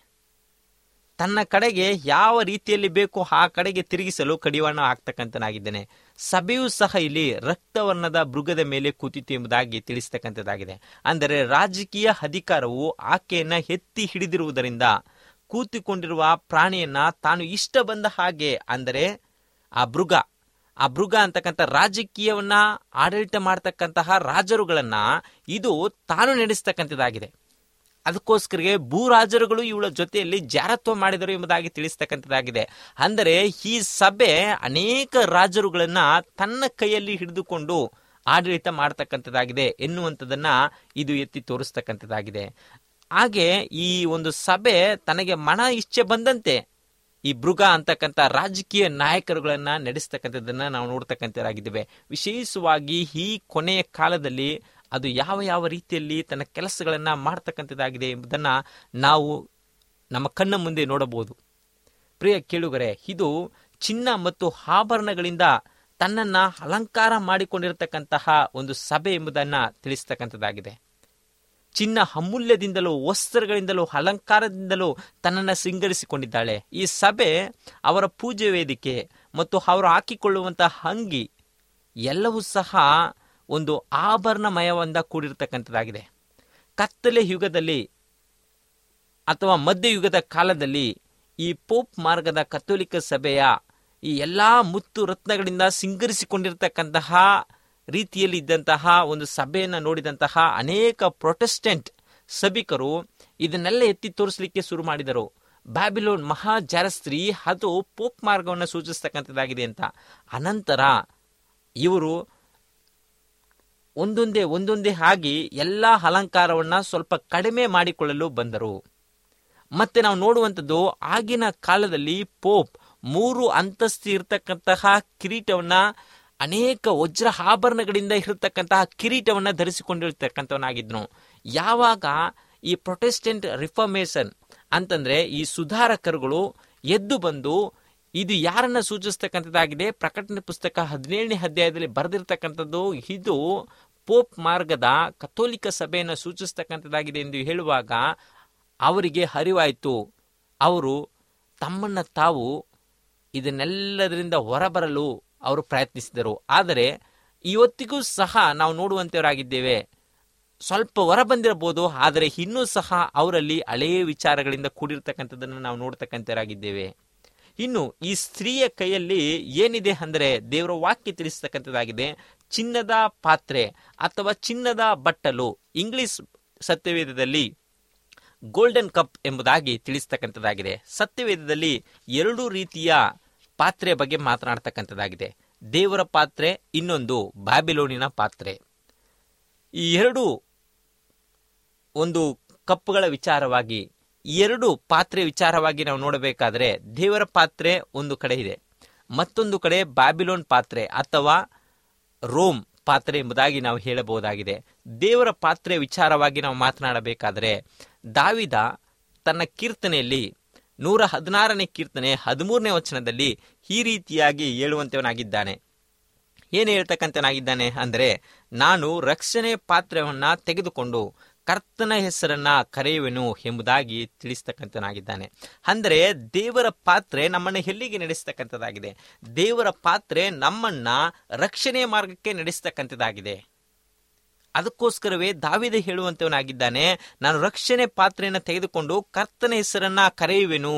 ತನ್ನ ಕಡೆಗೆ ಯಾವ ರೀತಿಯಲ್ಲಿ ಬೇಕು ಆ ಕಡೆಗೆ ತಿರುಗಿಸಲು ಕಡಿವಾಣ ಹಾಕ್ತಕ್ಕಂಥನಾಗಿದ್ದಾನೆ ಸಭೆಯೂ ಸಹ ಇಲ್ಲಿ ರಕ್ತವರ್ಣದ ಮೃಗದ ಮೇಲೆ ಕೂತಿತು ಎಂಬುದಾಗಿ ತಿಳಿಸ್ತಕ್ಕಂಥದ್ದಾಗಿದೆ ಅಂದರೆ ರಾಜಕೀಯ ಅಧಿಕಾರವು ಆಕೆಯನ್ನ ಎತ್ತಿ ಹಿಡಿದಿರುವುದರಿಂದ ಕೂತಿಕೊಂಡಿರುವ ಪ್ರಾಣಿಯನ್ನ ತಾನು ಇಷ್ಟ ಬಂದ ಹಾಗೆ ಅಂದರೆ ಆ ಮೃಗ ಆ ಮೃಗ ಅಂತಕ್ಕಂಥ ರಾಜಕೀಯವನ್ನ ಆಡಳಿತ ಮಾಡ್ತಕ್ಕಂತಹ ರಾಜರುಗಳನ್ನ ಇದು ತಾನು ನಡೆಸ್ತಕ್ಕಂಥದ್ದಾಗಿದೆ ಅದಕ್ಕೋಸ್ಕರ ಭೂರಾಜರುಗಳು ಇವಳ ಜೊತೆಯಲ್ಲಿ ಜಾರತ್ವ ಮಾಡಿದರು ಎಂಬುದಾಗಿ ತಿಳಿಸ್ತಕ್ಕಂಥದ್ದಾಗಿದೆ ಅಂದರೆ ಈ ಸಭೆ ಅನೇಕ ರಾಜರುಗಳನ್ನ ತನ್ನ ಕೈಯಲ್ಲಿ ಹಿಡಿದುಕೊಂಡು ಆಡಳಿತ ಮಾಡ್ತಕ್ಕಂಥದ್ದಾಗಿದೆ ಎನ್ನುವಂಥದ್ದನ್ನ ಇದು ಎತ್ತಿ ತೋರಿಸ್ತಕ್ಕಂಥದ್ದಾಗಿದೆ ಹಾಗೆ ಈ ಒಂದು ಸಭೆ ತನಗೆ ಮನ ಇಚ್ಛೆ ಬಂದಂತೆ ಈ ಮೃಗ ಅಂತಕ್ಕಂಥ ರಾಜಕೀಯ ನಾಯಕರುಗಳನ್ನ ನಡೆಸ್ತಕ್ಕಂಥದ್ದನ್ನ ನಾವು ನೋಡ್ತಕ್ಕಂಥದ್ದಾಗಿದ್ದೇವೆ ವಿಶೇಷವಾಗಿ ಈ ಕೊನೆಯ ಕಾಲದಲ್ಲಿ ಅದು ಯಾವ ಯಾವ ರೀತಿಯಲ್ಲಿ ತನ್ನ ಕೆಲಸಗಳನ್ನ ಮಾಡ್ತಕ್ಕಂಥದ್ದಾಗಿದೆ ಎಂಬುದನ್ನ ನಾವು ನಮ್ಮ ಕಣ್ಣ ಮುಂದೆ ನೋಡಬಹುದು ಪ್ರಿಯ ಕೇಳುಗರೆ ಇದು ಚಿನ್ನ ಮತ್ತು ಆಭರಣಗಳಿಂದ ತನ್ನನ್ನ ಅಲಂಕಾರ ಮಾಡಿಕೊಂಡಿರತಕ್ಕಂತಹ ಒಂದು ಸಭೆ ಎಂಬುದನ್ನ ತಿಳಿಸ್ತಕ್ಕಂಥದ್ದಾಗಿದೆ ಚಿನ್ನ ಅಮೂಲ್ಯದಿಂದಲೂ ವಸ್ತ್ರಗಳಿಂದಲೂ ಅಲಂಕಾರದಿಂದಲೂ ತನ್ನನ್ನು ಸಿಂಗರಿಸಿಕೊಂಡಿದ್ದಾಳೆ ಈ ಸಭೆ ಅವರ ಪೂಜೆ ವೇದಿಕೆ ಮತ್ತು ಅವರು ಹಾಕಿಕೊಳ್ಳುವಂತಹ ಅಂಗಿ ಎಲ್ಲವೂ ಸಹ ಒಂದು ಆಭರಣಮಯದಿಂದ ಕೂಡಿರ್ತಕ್ಕಂಥದ್ದಾಗಿದೆ ಕತ್ತಲೆ ಯುಗದಲ್ಲಿ ಅಥವಾ ಮಧ್ಯಯುಗದ ಕಾಲದಲ್ಲಿ ಈ ಪೋಪ್ ಮಾರ್ಗದ ಕಥೋಲಿಕ ಸಭೆಯ ಈ ಎಲ್ಲಾ ಮುತ್ತು ರತ್ನಗಳಿಂದ ಸಿಂಗರಿಸಿಕೊಂಡಿರ್ತಕ್ಕಂತಹ ರೀತಿಯಲ್ಲಿ ಇದ್ದಂತಹ ಒಂದು ಸಭೆಯನ್ನು ನೋಡಿದಂತಹ ಅನೇಕ ಪ್ರೊಟೆಸ್ಟೆಂಟ್ ಸಭಿಕರು ಇದನ್ನೆಲ್ಲ ಎತ್ತಿ ತೋರಿಸಲಿಕ್ಕೆ ಶುರು ಮಾಡಿದರು ಬ್ಯಾಬಿಲೋನ್ ಮಹಾ ಜಾರಸ್ತ್ರೀ ಅದು ಪೋಪ್ ಮಾರ್ಗವನ್ನು ಸೂಚಿಸ್ತಕ್ಕಂಥದ್ದಾಗಿದೆ ಅಂತ ಅನಂತರ ಇವರು ಒಂದೊಂದೇ ಒಂದೊಂದೇ ಆಗಿ ಎಲ್ಲ ಅಲಂಕಾರವನ್ನ ಸ್ವಲ್ಪ ಕಡಿಮೆ ಮಾಡಿಕೊಳ್ಳಲು ಬಂದರು ಮತ್ತೆ ನಾವು ನೋಡುವಂಥದ್ದು ಆಗಿನ ಕಾಲದಲ್ಲಿ ಪೋಪ್ ಮೂರು ಅಂತಸ್ತಿ ಇರತಕ್ಕಂತಹ ಕಿರೀಟವನ್ನ ಅನೇಕ ವಜ್ರ ಆಭರಣಗಳಿಂದ ಇರತಕ್ಕಂತಹ ಕಿರೀಟವನ್ನ ಧರಿಸಿಕೊಂಡಿರ್ತಕ್ಕಂಥವನಾಗಿದ್ನು ಯಾವಾಗ ಈ ಪ್ರೊಟೆಸ್ಟೆಂಟ್ ರಿಫರ್ಮೇಷನ್ ಅಂತಂದ್ರೆ ಈ ಸುಧಾರಕರುಗಳು ಎದ್ದು ಬಂದು ಇದು ಯಾರನ್ನ ಸೂಚಿಸ್ತಕ್ಕಂಥದ್ದಾಗಿದೆ ಪ್ರಕಟಣೆ ಪುಸ್ತಕ ಹದಿನೇಳನೇ ಅಧ್ಯಾಯದಲ್ಲಿ ಬರೆದಿರ್ತಕ್ಕಂಥದ್ದು ಇದು ಪೋಪ್ ಮಾರ್ಗದ ಕಥೋಲಿಕ ಸಭೆಯನ್ನು ಸೂಚಿಸ್ತಕ್ಕಂಥದ್ದಾಗಿದೆ ಎಂದು ಹೇಳುವಾಗ ಅವರಿಗೆ ಅರಿವಾಯಿತು ಅವರು ತಮ್ಮನ್ನ ತಾವು ಇದನ್ನೆಲ್ಲದರಿಂದ ಹೊರಬರಲು ಅವರು ಪ್ರಯತ್ನಿಸಿದರು ಆದರೆ ಇವತ್ತಿಗೂ ಸಹ ನಾವು ನೋಡುವಂತವರಾಗಿದ್ದೇವೆ ಸ್ವಲ್ಪ ಹೊರ ಬಂದಿರಬಹುದು ಆದರೆ ಇನ್ನೂ ಸಹ ಅವರಲ್ಲಿ ಹಳೆಯ ವಿಚಾರಗಳಿಂದ ಕೂಡಿರ್ತಕ್ಕಂಥದ್ದನ್ನು ನಾವು ನೋಡ್ತಕ್ಕಂಥವರಾಗಿದ್ದೇವೆ ಇನ್ನು ಈ ಸ್ತ್ರೀಯ ಕೈಯಲ್ಲಿ ಏನಿದೆ ಅಂದರೆ ದೇವರ ವಾಕ್ಯ ತಿಳಿಸ್ತಕ್ಕಂಥದ್ದಾಗಿದೆ ಚಿನ್ನದ ಪಾತ್ರೆ ಅಥವಾ ಚಿನ್ನದ ಬಟ್ಟಲು ಇಂಗ್ಲಿಷ್ ಸತ್ಯವೇದದಲ್ಲಿ ಗೋಲ್ಡನ್ ಕಪ್ ಎಂಬುದಾಗಿ ತಿಳಿಸ್ತಕ್ಕಂಥದ್ದಾಗಿದೆ ಸತ್ಯವೇದದಲ್ಲಿ ಎರಡು ರೀತಿಯ ಪಾತ್ರೆ ಬಗ್ಗೆ ಮಾತನಾಡ್ತಕ್ಕಂಥದ್ದಾಗಿದೆ ದೇವರ ಪಾತ್ರೆ ಇನ್ನೊಂದು ಬ್ಯಾಬಿಲೋನಿನ ಪಾತ್ರೆ ಈ ಎರಡು ಒಂದು ಕಪ್ಪುಗಳ ವಿಚಾರವಾಗಿ ಈ ಎರಡು ಪಾತ್ರೆ ವಿಚಾರವಾಗಿ ನಾವು ನೋಡಬೇಕಾದ್ರೆ ದೇವರ ಪಾತ್ರೆ ಒಂದು ಕಡೆ ಇದೆ ಮತ್ತೊಂದು ಕಡೆ ಬ್ಯಾಬಿಲೋನ್ ಪಾತ್ರೆ ಅಥವಾ ರೋಮ್ ಪಾತ್ರೆ ಎಂಬುದಾಗಿ ನಾವು ಹೇಳಬಹುದಾಗಿದೆ ದೇವರ ಪಾತ್ರೆ ವಿಚಾರವಾಗಿ ನಾವು ಮಾತನಾಡಬೇಕಾದರೆ ದಾವಿದ ತನ್ನ ಕೀರ್ತನೆಯಲ್ಲಿ ನೂರ ಹದಿನಾರನೇ ಕೀರ್ತನೆ ಹದಿಮೂರನೇ ವಚನದಲ್ಲಿ ಈ ರೀತಿಯಾಗಿ ಹೇಳುವಂತವನಾಗಿದ್ದಾನೆ ಏನು ಹೇಳ್ತಕ್ಕಂಥನಾಗಿದ್ದಾನೆ ಅಂದರೆ ನಾನು ರಕ್ಷಣೆ ಪಾತ್ರವನ್ನ ತೆಗೆದುಕೊಂಡು ಕರ್ತನ ಹೆಸರನ್ನ ಕರೆಯುವೆನು ಎಂಬುದಾಗಿ ತಿಳಿಸ್ತಕ್ಕಂಥನಾಗಿದ್ದಾನೆ ಅಂದರೆ ದೇವರ ಪಾತ್ರೆ ನಮ್ಮನ್ನು ಎಲ್ಲಿಗೆ ನಡೆಸ್ತಕ್ಕಂಥದ್ದಾಗಿದೆ ದೇವರ ಪಾತ್ರೆ ನಮ್ಮನ್ನ ರಕ್ಷಣೆ ಮಾರ್ಗಕ್ಕೆ ನಡೆಸ್ತಕ್ಕಂಥದ್ದಾಗಿದೆ ಅದಕ್ಕೋಸ್ಕರವೇ ದಾವಿದ ಹೇಳುವಂತವನಾಗಿದ್ದಾನೆ ನಾನು ರಕ್ಷಣೆ ಪಾತ್ರೆಯನ್ನು ತೆಗೆದುಕೊಂಡು ಕರ್ತನ ಹೆಸರನ್ನ ಕರೆಯುವೆನು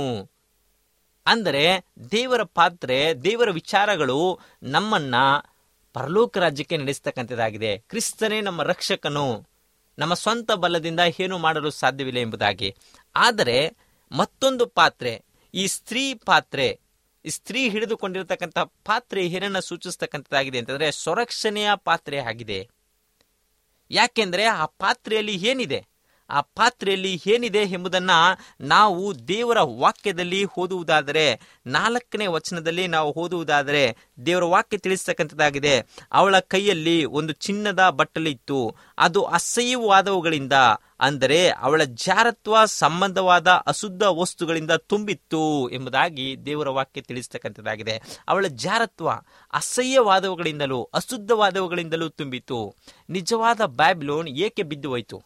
ಅಂದರೆ ದೇವರ ಪಾತ್ರೆ ದೇವರ ವಿಚಾರಗಳು ನಮ್ಮನ್ನ ಪರಲೋಕ ರಾಜ್ಯಕ್ಕೆ ನಡೆಸ್ತಕ್ಕಂಥದ್ದಾಗಿದೆ ಕ್ರಿಸ್ತನೇ ನಮ್ಮ ರಕ್ಷಕನು ನಮ್ಮ ಸ್ವಂತ ಬಲದಿಂದ ಏನು ಮಾಡಲು ಸಾಧ್ಯವಿಲ್ಲ ಎಂಬುದಾಗಿ ಆದರೆ ಮತ್ತೊಂದು ಪಾತ್ರೆ ಈ ಸ್ತ್ರೀ ಪಾತ್ರೆ ಈ ಸ್ತ್ರೀ ಹಿಡಿದುಕೊಂಡಿರತಕ್ಕಂಥ ಪಾತ್ರೆ ಏನನ್ನ ಸೂಚಿಸ್ತಕ್ಕಂಥದ್ದಾಗಿದೆ ಅಂತಂದ್ರೆ ಸ್ವರಕ್ಷಣೆಯ ಪಾತ್ರೆ ಆಗಿದೆ ಯಾಕೆಂದ್ರೆ ಆ ಪಾತ್ರೆಯಲ್ಲಿ ಏನಿದೆ ಆ ಪಾತ್ರೆಯಲ್ಲಿ ಏನಿದೆ ಎಂಬುದನ್ನ ನಾವು ದೇವರ ವಾಕ್ಯದಲ್ಲಿ ಓದುವುದಾದರೆ ನಾಲ್ಕನೇ ವಚನದಲ್ಲಿ ನಾವು ಓದುವುದಾದರೆ ದೇವರ ವಾಕ್ಯ ತಿಳಿಸ್ತಕ್ಕಂಥದ್ದಾಗಿದೆ ಅವಳ ಕೈಯಲ್ಲಿ ಒಂದು ಚಿನ್ನದ ಬಟ್ಟಲಿತ್ತು ಅದು ಅಸಹ್ಯವಾದವುಗಳಿಂದ ಅಂದರೆ ಅವಳ ಜಾರತ್ವ ಸಂಬಂಧವಾದ ಅಶುದ್ಧ ವಸ್ತುಗಳಿಂದ ತುಂಬಿತ್ತು ಎಂಬುದಾಗಿ ದೇವರ ವಾಕ್ಯ ತಿಳಿಸ್ತಕ್ಕಂಥದ್ದಾಗಿದೆ ಅವಳ ಜಾರತ್ವ ಅಸಹ್ಯವಾದವುಗಳಿಂದಲೂ ಅಶುದ್ಧವಾದವುಗಳಿಂದಲೂ ತುಂಬಿತ್ತು ನಿಜವಾದ ಬ್ಯಾಬಿಲೋನ್ ಏಕೆ ಬಿದ್ದು ಹೋಯಿತು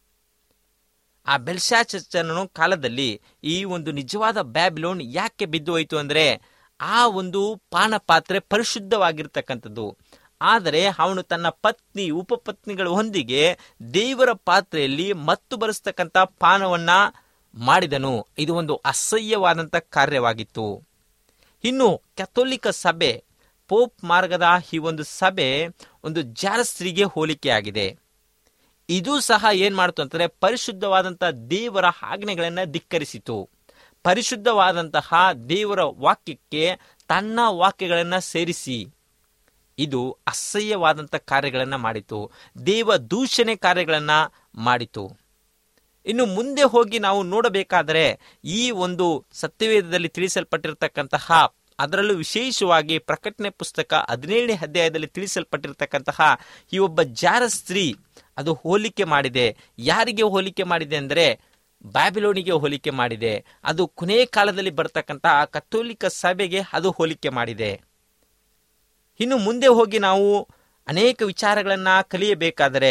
ಆ ಬೆಲ್ಶಾಚನ ಕಾಲದಲ್ಲಿ ಈ ಒಂದು ನಿಜವಾದ ಬ್ಯಾಬಿಲೋನ್ ಯಾಕೆ ಬಿದ್ದು ಹೋಯಿತು ಅಂದ್ರೆ ಆ ಒಂದು ಪಾನ ಪಾತ್ರೆ ಪರಿಶುದ್ಧವಾಗಿರ್ತಕ್ಕಂಥದ್ದು ಆದರೆ ಅವನು ತನ್ನ ಪತ್ನಿ ಉಪಪತ್ನಿಗಳ ಹೊಂದಿಗೆ ದೇವರ ಪಾತ್ರೆಯಲ್ಲಿ ಮತ್ತು ಬರೆಸ್ತಕ್ಕಂಥ ಪಾನವನ್ನ ಮಾಡಿದನು ಇದು ಒಂದು ಅಸಹ್ಯವಾದಂಥ ಕಾರ್ಯವಾಗಿತ್ತು ಇನ್ನು ಕೆಥೋಲಿಕ ಸಭೆ ಪೋಪ್ ಮಾರ್ಗದ ಈ ಒಂದು ಸಭೆ ಒಂದು ಜಾರಸ್ತ್ರೀಗೆ ಹೋಲಿಕೆಯಾಗಿದೆ ಇದು ಸಹ ಏನ್ ಮಾಡ್ತು ಅಂತಂದ್ರೆ ಪರಿಶುದ್ಧವಾದಂತಹ ದೇವರ ಆಜ್ಞೆಗಳನ್ನ ಧಿಕ್ಕರಿಸಿತು ಪರಿಶುದ್ಧವಾದಂತಹ ದೇವರ ವಾಕ್ಯಕ್ಕೆ ತನ್ನ ವಾಕ್ಯಗಳನ್ನ ಸೇರಿಸಿ ಇದು ಅಸಹ್ಯವಾದಂಥ ಕಾರ್ಯಗಳನ್ನ ಮಾಡಿತು ದೇವ ದೂಷಣೆ ಕಾರ್ಯಗಳನ್ನ ಮಾಡಿತು ಇನ್ನು ಮುಂದೆ ಹೋಗಿ ನಾವು ನೋಡಬೇಕಾದರೆ ಈ ಒಂದು ಸತ್ಯವೇದದಲ್ಲಿ ತಿಳಿಸಲ್ಪಟ್ಟಿರತಕ್ಕಂತಹ ಅದರಲ್ಲೂ ವಿಶೇಷವಾಗಿ ಪ್ರಕಟಣೆ ಪುಸ್ತಕ ಹದಿನೇಳನೇ ಅಧ್ಯಾಯದಲ್ಲಿ ತಿಳಿಸಲ್ಪಟ್ಟಿರತಕ್ಕಂತಹ ಈ ಒಬ್ಬ ಜಾರ ಸ್ತ್ರೀ ಅದು ಹೋಲಿಕೆ ಮಾಡಿದೆ ಯಾರಿಗೆ ಹೋಲಿಕೆ ಮಾಡಿದೆ ಅಂದರೆ ಬ್ಯಾಬಿಲೋನಿಗೆ ಹೋಲಿಕೆ ಮಾಡಿದೆ ಅದು ಕೊನೆ ಕಾಲದಲ್ಲಿ ಬರ್ತಕ್ಕಂತಹ ಕಥೋಲಿಕ ಸಭೆಗೆ ಅದು ಹೋಲಿಕೆ ಮಾಡಿದೆ ಇನ್ನು ಮುಂದೆ ಹೋಗಿ ನಾವು ಅನೇಕ ವಿಚಾರಗಳನ್ನ ಕಲಿಯಬೇಕಾದರೆ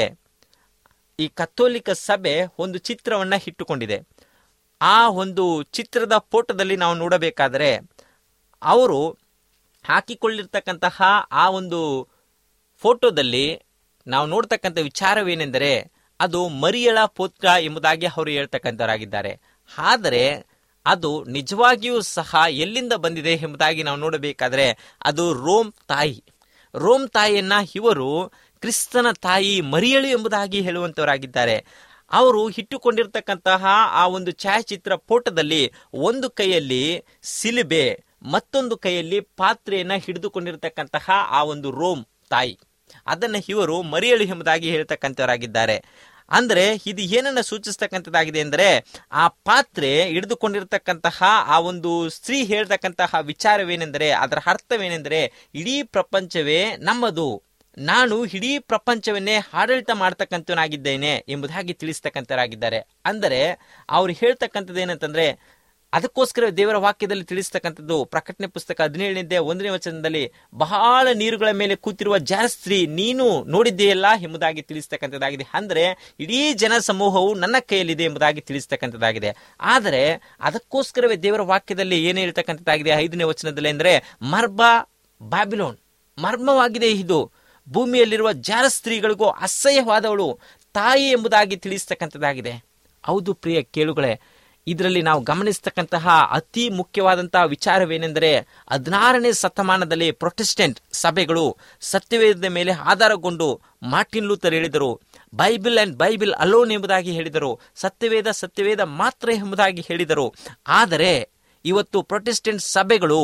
ಈ ಕಥೋಲಿಕ ಸಭೆ ಒಂದು ಚಿತ್ರವನ್ನ ಇಟ್ಟುಕೊಂಡಿದೆ ಆ ಒಂದು ಚಿತ್ರದ ಫೋಟೋದಲ್ಲಿ ನಾವು ನೋಡಬೇಕಾದರೆ ಅವರು ಹಾಕಿಕೊಳ್ಳಿರ್ತಕ್ಕಂತಹ ಆ ಒಂದು ಫೋಟೋದಲ್ಲಿ ನಾವು ನೋಡ್ತಕ್ಕಂಥ ವಿಚಾರವೇನೆಂದರೆ ಅದು ಮರಿಯಳ ಪುತ್ರ ಎಂಬುದಾಗಿ ಅವರು ಹೇಳ್ತಕ್ಕಂಥವರಾಗಿದ್ದಾರೆ ಆದರೆ ಅದು ನಿಜವಾಗಿಯೂ ಸಹ ಎಲ್ಲಿಂದ ಬಂದಿದೆ ಎಂಬುದಾಗಿ ನಾವು ನೋಡಬೇಕಾದ್ರೆ ಅದು ರೋಮ್ ತಾಯಿ ರೋಮ್ ತಾಯಿಯನ್ನ ಇವರು ಕ್ರಿಸ್ತನ ತಾಯಿ ಮರಿಯಳು ಎಂಬುದಾಗಿ ಹೇಳುವಂತವರಾಗಿದ್ದಾರೆ ಅವರು ಇಟ್ಟುಕೊಂಡಿರ್ತಕ್ಕಂತಹ ಆ ಒಂದು ಛಾಯಾಚಿತ್ರ ಫೋಟೋದಲ್ಲಿ ಒಂದು ಕೈಯಲ್ಲಿ ಸಿಲಿಬೆ ಮತ್ತೊಂದು ಕೈಯಲ್ಲಿ ಪಾತ್ರೆಯನ್ನ ಹಿಡಿದುಕೊಂಡಿರ್ತಕ್ಕಂತಹ ಆ ಒಂದು ರೋಮ್ ತಾಯಿ ಅದನ್ನ ಇವರು ಮರಿಯಳು ಎಂಬುದಾಗಿ ಹೇಳ್ತಕ್ಕಂಥವರಾಗಿದ್ದಾರೆ ಅಂದ್ರೆ ಇದು ಏನನ್ನ ಸೂಚಿಸ್ತಕ್ಕಂಥದ್ದಾಗಿದೆ ಅಂದರೆ ಆ ಪಾತ್ರೆ ಹಿಡಿದುಕೊಂಡಿರ್ತಕ್ಕಂತಹ ಆ ಒಂದು ಸ್ತ್ರೀ ಹೇಳ್ತಕ್ಕಂತಹ ವಿಚಾರವೇನೆಂದರೆ ಅದರ ಅರ್ಥವೇನೆಂದರೆ ಇಡೀ ಪ್ರಪಂಚವೇ ನಮ್ಮದು ನಾನು ಇಡೀ ಪ್ರಪಂಚವನ್ನೇ ಆಡಳಿತ ಮಾಡ್ತಕ್ಕಂಥವನಾಗಿದ್ದೇನೆ ಎಂಬುದಾಗಿ ತಿಳಿಸ್ತಕ್ಕಂಥವರಾಗಿದ್ದಾರೆ ಅಂದರೆ ಅವ್ರು ಹೇಳ್ತಕ್ಕಂಥದ್ದು ಏನಂತಂದ್ರೆ ಅದಕ್ಕೋಸ್ಕರ ದೇವರ ವಾಕ್ಯದಲ್ಲಿ ತಿಳಿಸ್ತಕ್ಕಂಥದ್ದು ಪ್ರಕಟಣೆ ಪುಸ್ತಕ ಹದಿನೇಳನೇ ಒಂದನೇ ವಚನದಲ್ಲಿ ಬಹಳ ನೀರುಗಳ ಮೇಲೆ ಕೂತಿರುವ ಜಾಸ್ತ್ರಿ ನೀನು ನೋಡಿದ್ದೀಯಲ್ಲ ಎಂಬುದಾಗಿ ತಿಳಿಸ್ತಕ್ಕಂಥದ್ದಾಗಿದೆ ಅಂದ್ರೆ ಇಡೀ ಜನ ಸಮೂಹವು ನನ್ನ ಕೈಯಲ್ಲಿದೆ ಎಂಬುದಾಗಿ ತಿಳಿಸ್ತಕ್ಕಂಥದ್ದಾಗಿದೆ ಆದರೆ ಅದಕ್ಕೋಸ್ಕರವೇ ದೇವರ ವಾಕ್ಯದಲ್ಲಿ ಏನು ಹೇಳ್ತಕ್ಕಂಥದ್ದಾಗಿದೆ ಐದನೇ ವಚನದಲ್ಲಿ ಅಂದ್ರೆ ಮರ್ಬ ಬ್ಯಾಬಿಲೋನ್ ಮರ್ಮವಾಗಿದೆ ಇದು ಭೂಮಿಯಲ್ಲಿರುವ ಜಾರ ಸ್ತ್ರೀಗಳಿಗೂ ಅಸಹ್ಯವಾದವಳು ತಾಯಿ ಎಂಬುದಾಗಿ ತಿಳಿಸ್ತಕ್ಕಂಥದ್ದಾಗಿದೆ ಹೌದು ಪ್ರಿಯ ಕೇಳುಗಳೇ ಇದರಲ್ಲಿ ನಾವು ಗಮನಿಸ್ತಕ್ಕಂತಹ ಅತಿ ಮುಖ್ಯವಾದಂತಹ ವಿಚಾರವೇನೆಂದರೆ ಹದಿನಾರನೇ ಶತಮಾನದಲ್ಲಿ ಪ್ರೊಟೆಸ್ಟೆಂಟ್ ಸಭೆಗಳು ಸತ್ಯವೇದದ ಮೇಲೆ ಆಧಾರಗೊಂಡು ಮಾರ್ಟಿನ್ ಲೂಥರ್ ಹೇಳಿದರು ಬೈಬಲ್ ಅಂಡ್ ಬೈಬಲ್ ಅಲೋನ್ ಎಂಬುದಾಗಿ ಹೇಳಿದರು ಸತ್ಯವೇದ ಸತ್ಯವೇದ ಮಾತ್ರ ಎಂಬುದಾಗಿ ಹೇಳಿದರು ಆದರೆ ಇವತ್ತು ಪ್ರೊಟೆಸ್ಟೆಂಟ್ ಸಭೆಗಳು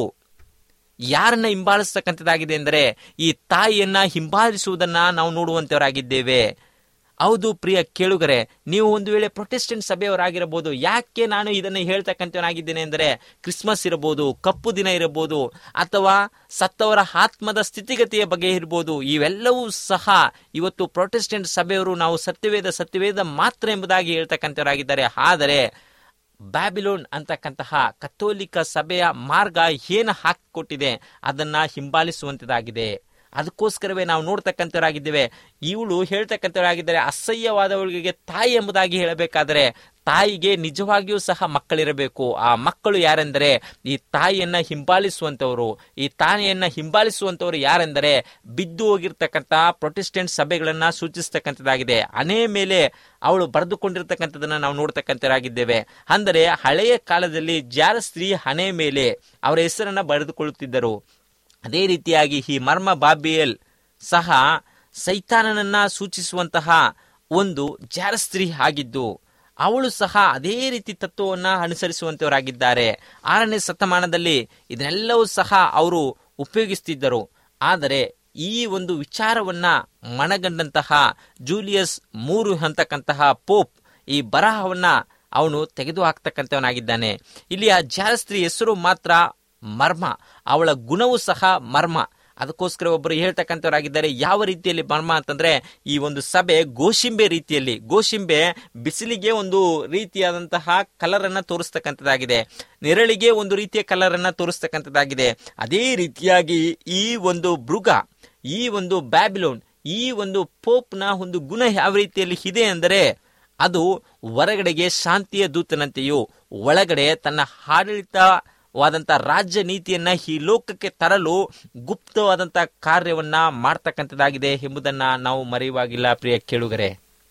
ಯಾರನ್ನ ಹಿಂಬಾಲಿಸ್ತಕ್ಕಂಥದ್ದಾಗಿದೆ ಎಂದರೆ ಈ ತಾಯಿಯನ್ನ ಹಿಂಬಾಲಿಸುವುದನ್ನ ನಾವು ನೋಡುವಂತವರಾಗಿದ್ದೇವೆ ಹೌದು ಪ್ರಿಯ ಕೇಳುಗರೆ ನೀವು ಒಂದು ವೇಳೆ ಪ್ರೊಟೆಸ್ಟೆಂಟ್ ಸಭೆಯವರಾಗಿರಬಹುದು ಯಾಕೆ ನಾನು ಇದನ್ನು ಹೇಳ್ತಕ್ಕಂಥವನಾಗಿದ್ದೇನೆ ಅಂದರೆ ಕ್ರಿಸ್ಮಸ್ ಇರಬಹುದು ಕಪ್ಪು ದಿನ ಇರಬಹುದು ಅಥವಾ ಸತ್ತವರ ಆತ್ಮದ ಸ್ಥಿತಿಗತಿಯ ಬಗ್ಗೆ ಇರಬಹುದು ಇವೆಲ್ಲವೂ ಸಹ ಇವತ್ತು ಪ್ರೊಟೆಸ್ಟೆಂಟ್ ಸಭೆಯವರು ನಾವು ಸತ್ಯವೇದ ಸತ್ಯವೇದ ಮಾತ್ರ ಎಂಬುದಾಗಿ ಹೇಳ್ತಕ್ಕಂಥವರಾಗಿದ್ದಾರೆ ಆದರೆ ಬ್ಯಾಬಿಲೋನ್ ಅಂತಕ್ಕಂತಹ ಕಥೋಲಿಕ ಸಭೆಯ ಮಾರ್ಗ ಏನು ಹಾಕಿಕೊಟ್ಟಿದೆ ಅದನ್ನ ಹಿಂಬಾಲಿಸುವಂತದಾಗಿದೆ ಅದಕ್ಕೋಸ್ಕರವೇ ನಾವು ನೋಡ್ತಕ್ಕಂಥವರಾಗಿದ್ದೇವೆ ಇವಳು ಹೇಳ್ತಕ್ಕಂಥವರಾಗಿದ್ದಾರೆ ಅಸಹ್ಯವಾದವಳಿಗೆ ತಾಯಿ ಎಂಬುದಾಗಿ ಹೇಳಬೇಕಾದರೆ ತಾಯಿಗೆ ನಿಜವಾಗಿಯೂ ಸಹ ಮಕ್ಕಳಿರಬೇಕು ಆ ಮಕ್ಕಳು ಯಾರೆಂದರೆ ಈ ತಾಯಿಯನ್ನ ಹಿಂಬಾಲಿಸುವಂತವರು ಈ ತಾಯಿಯನ್ನ ಹಿಂಬಾಲಿಸುವಂತವರು ಯಾರೆಂದರೆ ಬಿದ್ದು ಹೋಗಿರ್ತಕ್ಕಂಥ ಪ್ರೊಟೆಸ್ಟೆಂಟ್ ಸಭೆಗಳನ್ನ ಸೂಚಿಸ್ತಕ್ಕಂಥದ್ದಾಗಿದೆ ಹಣೆ ಮೇಲೆ ಅವಳು ಬರೆದುಕೊಂಡಿರ್ತಕ್ಕಂಥದನ್ನ ನಾವು ನೋಡ್ತಕ್ಕಂಥವರಾಗಿದ್ದೇವೆ ಅಂದರೆ ಹಳೆಯ ಕಾಲದಲ್ಲಿ ಜಾರ ಸ್ತ್ರೀ ಹಣೆ ಮೇಲೆ ಅವರ ಹೆಸರನ್ನ ಬರೆದುಕೊಳ್ಳುತ್ತಿದ್ದರು ಅದೇ ರೀತಿಯಾಗಿ ಈ ಮರ್ಮ ಬಾಬಿಯಲ್ ಸಹ ಸೈತಾನನನ್ನ ಸೂಚಿಸುವಂತಹ ಒಂದು ಜಾರ ಸ್ತ್ರೀ ಆಗಿದ್ದು ಅವಳು ಸಹ ಅದೇ ರೀತಿ ತತ್ವವನ್ನ ಅನುಸರಿಸುವಂತವರಾಗಿದ್ದಾರೆ ಆರನೇ ಶತಮಾನದಲ್ಲಿ ಇದನ್ನೆಲ್ಲವೂ ಸಹ ಅವರು ಉಪಯೋಗಿಸುತ್ತಿದ್ದರು ಆದರೆ ಈ ಒಂದು ವಿಚಾರವನ್ನ ಮನಗಂಡಂತಹ ಜೂಲಿಯಸ್ ಮೂರು ಅಂತಕ್ಕಂತಹ ಪೋಪ್ ಈ ಬರಹವನ್ನ ಅವನು ತೆಗೆದು ಹಾಕ್ತಕ್ಕಂಥವನಾಗಿದ್ದಾನೆ ಇಲ್ಲಿ ಆ ಜಾರಸ್ತ್ರೀ ಹೆಸರು ಮಾತ್ರ ಮರ್ಮ ಅವಳ ಗುಣವೂ ಸಹ ಮರ್ಮ ಅದಕ್ಕೋಸ್ಕರ ಒಬ್ಬರು ಹೇಳ್ತಕ್ಕಂಥವರಾಗಿದ್ದಾರೆ ಯಾವ ರೀತಿಯಲ್ಲಿ ಮರ್ಮ ಅಂತಂದ್ರೆ ಈ ಒಂದು ಸಭೆ ಗೋಶಿಂಬೆ ರೀತಿಯಲ್ಲಿ ಗೋಶಿಂಬೆ ಬಿಸಿಲಿಗೆ ಒಂದು ರೀತಿಯಾದಂತಹ ಕಲರ್ ಅನ್ನ ತೋರಿಸ್ತಕ್ಕಂಥದ್ದಾಗಿದೆ ನೆರಳಿಗೆ ಒಂದು ರೀತಿಯ ಕಲರ್ ಅನ್ನ ತೋರಿಸ್ತಕ್ಕಂಥದ್ದಾಗಿದೆ ಅದೇ ರೀತಿಯಾಗಿ ಈ ಒಂದು ಮೃಗ ಈ ಒಂದು ಬ್ಯಾಬಿಲೋನ್ ಈ ಒಂದು ಪೋಪ್ನ ಒಂದು ಗುಣ ಯಾವ ರೀತಿಯಲ್ಲಿ ಇದೆ ಅಂದರೆ ಅದು ಹೊರಗಡೆಗೆ ಶಾಂತಿಯ ದೂತನಂತೆಯೂ ಒಳಗಡೆ ತನ್ನ ಆಡಳಿತ ವಾದಂತ ರಾಜ್ಯ ನೀತಿಯನ್ನ ಈ ಲೋಕಕ್ಕೆ ತರಲು ಗುಪ್ತವಾದಂತ ಕಾರ್ಯವನ್ನ ಮಾಡ್ತಕ್ಕಂಥದ್ದಾಗಿದೆ ಎಂಬುದನ್ನ ನಾವು ಮರೆಯುವಾಗಿಲ್ಲ ಪ್ರಿಯ ಕೇಳುಗರೆ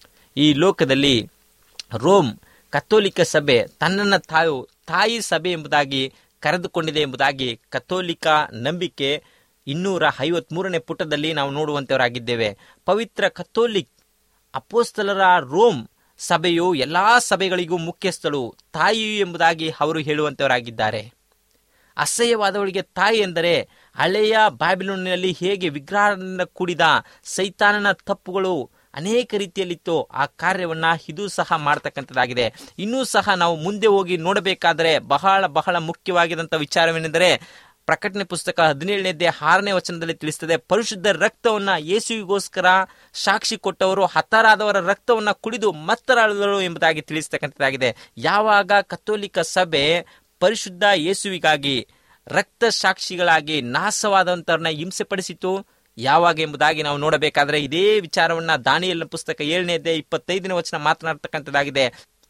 ಈ ಲೋಕದಲ್ಲಿ ರೋಮ್ ಕಥೋಲಿಕ ಸಭೆ ತನ್ನನ್ನ ತಾವು ತಾಯಿ ಸಭೆ ಎಂಬುದಾಗಿ ಕರೆದುಕೊಂಡಿದೆ ಎಂಬುದಾಗಿ ಕಥೋಲಿಕ ನಂಬಿಕೆ ಇನ್ನೂರ ಐವತ್ಮೂರನೇ ಪುಟದಲ್ಲಿ ನಾವು ನೋಡುವಂತವರಾಗಿದ್ದೇವೆ ಪವಿತ್ರ ಕಥೋಲಿಕ್ ಅಪೋಸ್ತಲರ ರೋಮ್ ಸಭೆಯು ಎಲ್ಲಾ ಸಭೆಗಳಿಗೂ ಮುಖ್ಯಸ್ಥಳು ತಾಯಿ ಎಂಬುದಾಗಿ ಅವರು ಹೇಳುವಂತವರಾಗಿದ್ದಾರೆ ಅಸಹ್ಯವಾದವಳಿಗೆ ತಾಯಿ ಎಂದರೆ ಹಳೆಯ ಬ್ಯಾಬಿಲೋನಿನಲ್ಲಿ ಹೇಗೆ ವಿಗ್ರಹದಿಂದ ಕೂಡಿದ ಸೈತಾನನ ತಪ್ಪುಗಳು ಅನೇಕ ರೀತಿಯಲ್ಲಿತ್ತು ಆ ಕಾರ್ಯವನ್ನ ಇದು ಸಹ ಮಾಡ್ತಕ್ಕಂಥದ್ದಾಗಿದೆ ಇನ್ನೂ ಸಹ ನಾವು ಮುಂದೆ ಹೋಗಿ ನೋಡಬೇಕಾದರೆ ಬಹಳ ಬಹಳ ಮುಖ್ಯವಾಗಿದಂಥ ವಿಚಾರವೇನೆಂದರೆ ಪ್ರಕಟಣೆ ಪುಸ್ತಕ ಹದಿನೇಳನೇದೇ ಆರನೇ ವಚನದಲ್ಲಿ ತಿಳಿಸ್ತದೆ ಪರಿಶುದ್ಧ ರಕ್ತವನ್ನ ಯೇಸುವಿಗೋಸ್ಕರ ಸಾಕ್ಷಿ ಕೊಟ್ಟವರು ಹತರಾದವರ ರಕ್ತವನ್ನ ಕುಡಿದು ಮತ್ತರಾಳಿದರು ಎಂಬುದಾಗಿ ತಿಳಿಸ್ತಕ್ಕಂಥದ್ದಾಗಿದೆ ಯಾವಾಗ ಕಥೋಲಿಕ ಸಭೆ ಪರಿಶುದ್ಧ ಯೇಸುವಿಗಾಗಿ ರಕ್ತ ಸಾಕ್ಷಿಗಳಾಗಿ ನಾಶವಾದಂತವ್ರನ್ನ ಹಿಂಸೆ ಪಡಿಸಿತು ಯಾವಾಗ ಎಂಬುದಾಗಿ ನಾವು ನೋಡಬೇಕಾದ್ರೆ ಇದೇ ವಿಚಾರವನ್ನ ದಾನಿಯಲ್ ಪುಸ್ತಕ ಏಳನೇದೇ ಇಪ್ಪತ್ತೈದನೇ ವಚನ ಮಾತನಾಡ್ತಕ್ಕಂಥದ್ದಾಗಿದೆ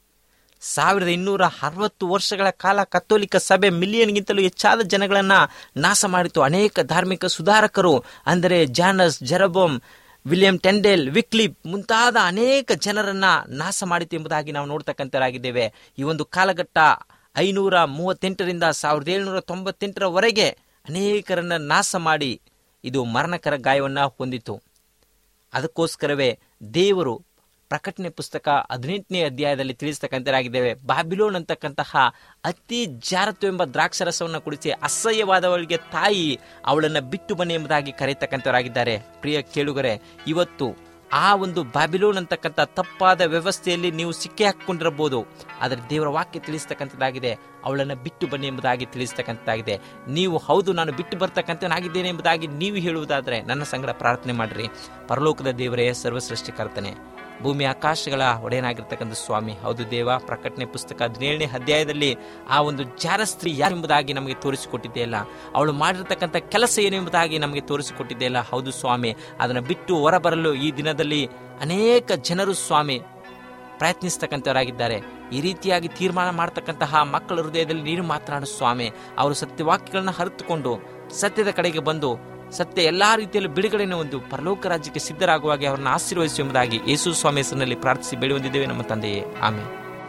ಸಾವಿರದ ಇನ್ನೂರ ಅರವತ್ತು ವರ್ಷಗಳ ಕಾಲ ಕತ್ತೋಲಿಕ ಸಭೆ ಮಿಲಿಯನ್ಗಿಂತಲೂ ಹೆಚ್ಚಾದ ಜನಗಳನ್ನ ನಾಶ ಮಾಡಿತು ಅನೇಕ ಧಾರ್ಮಿಕ ಸುಧಾರಕರು ಅಂದರೆ Jan Hus Jeroboam William Tyndale Wycliffe ಮುಂತಾದ ಅನೇಕ ಜನರನ್ನ ನಾಶ ಮಾಡಿತು ಎಂಬುದಾಗಿ ನಾವು ನೋಡ್ತಕ್ಕಂಥರಾಗಿದ್ದೇವೆ ಈ ಒಂದು ಕಾಲಘಟ್ಟ ಐನೂರ ಮೂವತ್ತೆಂಟರಿಂದ ಸಾವಿರದ ಏಳುನೂರ ತೊಂಬತ್ತೆಂಟರವರೆಗೆ ಅನೇಕರನ್ನ ನಾಶ ಮಾಡಿ ಇದು ಮರಣಕರ ಗಾಯವನ್ನ ಹೊಂದಿತು ಅದಕ್ಕೋಸ್ಕರವೇ ದೇವರು ಪ್ರಕಟಣೆ ಪುಸ್ತಕ ಹದಿನೆಂಟನೇ ಅಧ್ಯಾಯದಲ್ಲಿ ತಿಳಿಸ್ತಕ್ಕಂಥರಾಗಿದ್ದೇವೆ ಬಾಬಿಲೋನ್ ಅಂತಕ್ಕಂತಹ ಅತಿ ಜಾರತ್ವ ಎಂಬ ದ್ರಾಕ್ಷರಸವನ್ನು ಕುಡಿಸಿ ಅಸಹ್ಯವಾದವಳಿಗೆ ತಾಯಿ ಅವಳನ್ನ ಬಿಟ್ಟು ಬನ್ನಿ ಎಂಬುದಾಗಿ ಕರೆಯತಕ್ಕಂಥವರಾಗಿದ್ದಾರೆ ಪ್ರಿಯ ಕೇಳುಗರೆ ಇವತ್ತು ಆ ಒಂದು ಬಾಬಿಲೋನ್ ಅಂತಕ್ಕಂಥ ತಪ್ಪಾದ ವ್ಯವಸ್ಥೆಯಲ್ಲಿ ನೀವು ಸಿಕ್ಕಿ ಹಾಕಿಕೊಂಡಿರಬಹುದು ಆದರೆ ದೇವರ ವಾಕ್ಯ ತಿಳಿಸ್ತಕ್ಕಂಥದ್ದಾಗಿದೆ ಅವಳನ್ನು ಬಿಟ್ಟು ಬನ್ನಿ ಎಂಬುದಾಗಿ ತಿಳಿಸ್ತಕ್ಕಂಥದ್ದಾಗಿದೆ ನೀವು ಹೌದು ನಾನು ಬಿಟ್ಟು ಬರ್ತಕ್ಕಂಥವನಾಗಿದ್ದೇನೆ ಎಂಬುದಾಗಿ ನೀವು ಹೇಳುವುದಾದರೆ ನನ್ನ ಸಂಗಡ ಪ್ರಾರ್ಥನೆ ಮಾಡಿರಿ ಪರಲೋಕದ ದೇವರೇ ಸರ್ವಸೃಷ್ಟಿಕರ್ತನೆ ಭೂಮಿ ಆಕಾಶಗಳ ಒಡೆಯನಾಗಿರ್ತಕ್ಕಂಥ ಸ್ವಾಮಿ ಹೌದು ದೇವ ಪ್ರಕಟಣೆ ಪುಸ್ತಕ ಹದಿನೇಳನೇ ಅಧ್ಯಾಯದಲ್ಲಿ ಆ ಒಂದು ಜಾರಸ್ತ್ರೀ ಯಾರೆಂಬುದಾಗಿ ನಮಗೆ ತೋರಿಸಿಕೊಟ್ಟಿದೆಯಲ್ಲ ಅವಳು ಮಾಡಿರ್ತಕ್ಕಂಥ ಕೆಲಸ ಏನು ಎಂಬುದಾಗಿ ನಮಗೆ ತೋರಿಸಿಕೊಟ್ಟಿದೆಯಲ್ಲ ಹೌದು ಸ್ವಾಮಿ ಅದನ್ನು ಬಿಟ್ಟು ಹೊರಬರಲು ಈ ದಿನದಲ್ಲಿ ಅನೇಕ ಜನರು ಸ್ವಾಮಿ ಪ್ರಯತ್ನಿಸ್ತಕ್ಕಂಥವರಾಗಿದ್ದಾರೆ ಈ ರೀತಿಯಾಗಿ ತೀರ್ಮಾನ ಮಾಡ್ತಕ್ಕಂತಹ ಮಕ್ಕಳ ಹೃದಯದಲ್ಲಿ ನೀನು ಮಾತನಾಡು ಸ್ವಾಮಿ ಅವರು ಸತ್ಯವಾಕ್ಯಗಳನ್ನ ಹರಿತುಕೊಂಡು ಸತ್ಯದ ಕಡೆಗೆ ಬಂದು ಸತ್ಯ ಎಲ್ಲಾ ರೀತಿಯಲ್ಲೂ ಬಿಡುಗಡೆಯನ್ನು ಒಂದು ಪರಲೋಕ ರಾಜ್ಯಕ್ಕೆ ಸಿದ್ಧರಾಗುವಾಗೆ ಅವರನ್ನು ಆಶೀರ್ವದಿಸು ಎಂಬುದಾಗಿ ಯೇಸು ಸ್ವಾಮಿ ಹೆಸರಿನಲ್ಲಿ ಪ್ರಾರ್ಥಿಸಿ ಬೇಡಿ ಹೊಂದಿದ್ದೇವೆ ನಮ್ಮ ತಂದೆಯೇ ಆಮೇಲೆ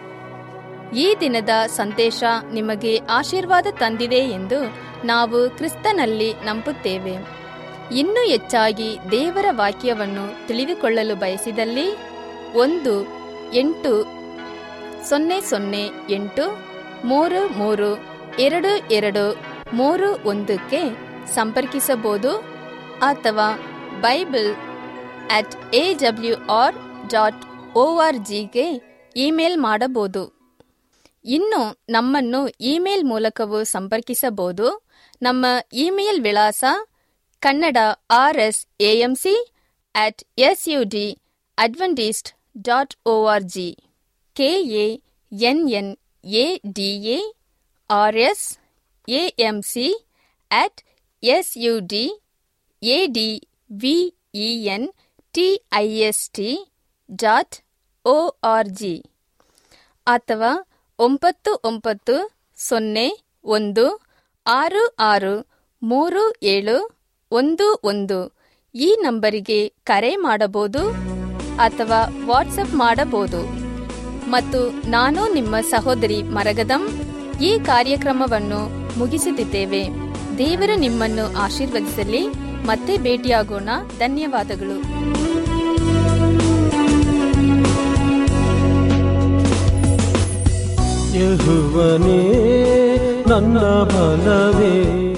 ಈ ದಿನದ ಸಂದೇಶ ನಿಮಗೆ ಆಶೀರ್ವಾದ ತಂದಿದೆ ಎಂದು ನಾವು ಕ್ರಿಸ್ತನಲ್ಲಿ ನಂಬುತ್ತೇವೆ ಇನ್ನೂ ಹೆಚ್ಚಾಗಿ ದೇವರ ವಾಕ್ಯವನ್ನು ತಿಳಿದುಕೊಳ್ಳಲು ಬಯಸಿದಲ್ಲಿ ಒಂದು ಎಂಟು ಸೊನ್ನೆ ಸೊನ್ನೆ ಎಂಟು ಮೂರು ಮೂರು ಎರಡು ಎರಡು ಮೂರು ಒಂದಕ್ಕೆ ಸಂಪರ್ಕಿಸಬಹುದು ಅಥವಾ Bible at A W R dot O R ಜಿಗೆ ಇಮೇಲ್ ಮಾಡಬಹುದು ಇನ್ನು ನಮ್ಮನ್ನು ಇಮೇಲ್ ಮೂಲಕವೂ ಸಂಪರ್ಕಿಸಬಹುದು ನಮ್ಮ ಇಮೇಲ್ ವಿಳಾಸ Kannada R S AMC at S U D Adventist dot O R G K A N N A D A R S AM C at S U D A D V E N T I S T dot O R G ಅಥವಾ ಒಂಬತ್ತು ಒಂಬತ್ತು ಸೊನ್ನೆ ಒಂದು ಆರು ಆರು ಮೂರು ಏಳು ಒಂದು ಒಂದು ಈ ನಂಬರಿಗೆ ಕರೆ ಮಾಡಬಹುದು ಅಥವಾ ವಾಟ್ಸಪ್ ಮಾಡಬಹುದು ಮತ್ತು ನಾನು ನಿಮ್ಮ ಸಹೋದರಿ ಮರಗದಂ ಈ ಕಾರ್ಯಕ್ರಮವನ್ನು ಮುಗಿಸುತ್ತಿದ್ದೇವೆ ದೇವರು ನಿಮ್ಮನ್ನು ಆಶೀರ್ವದಿಸಲಿ ಮತ್ತೆ ಭೇಟಿಯಾಗೋಣ ಧನ್ಯವಾದಗಳು ಯಹುವನೇ ನನ್ನ ಬಲವೇ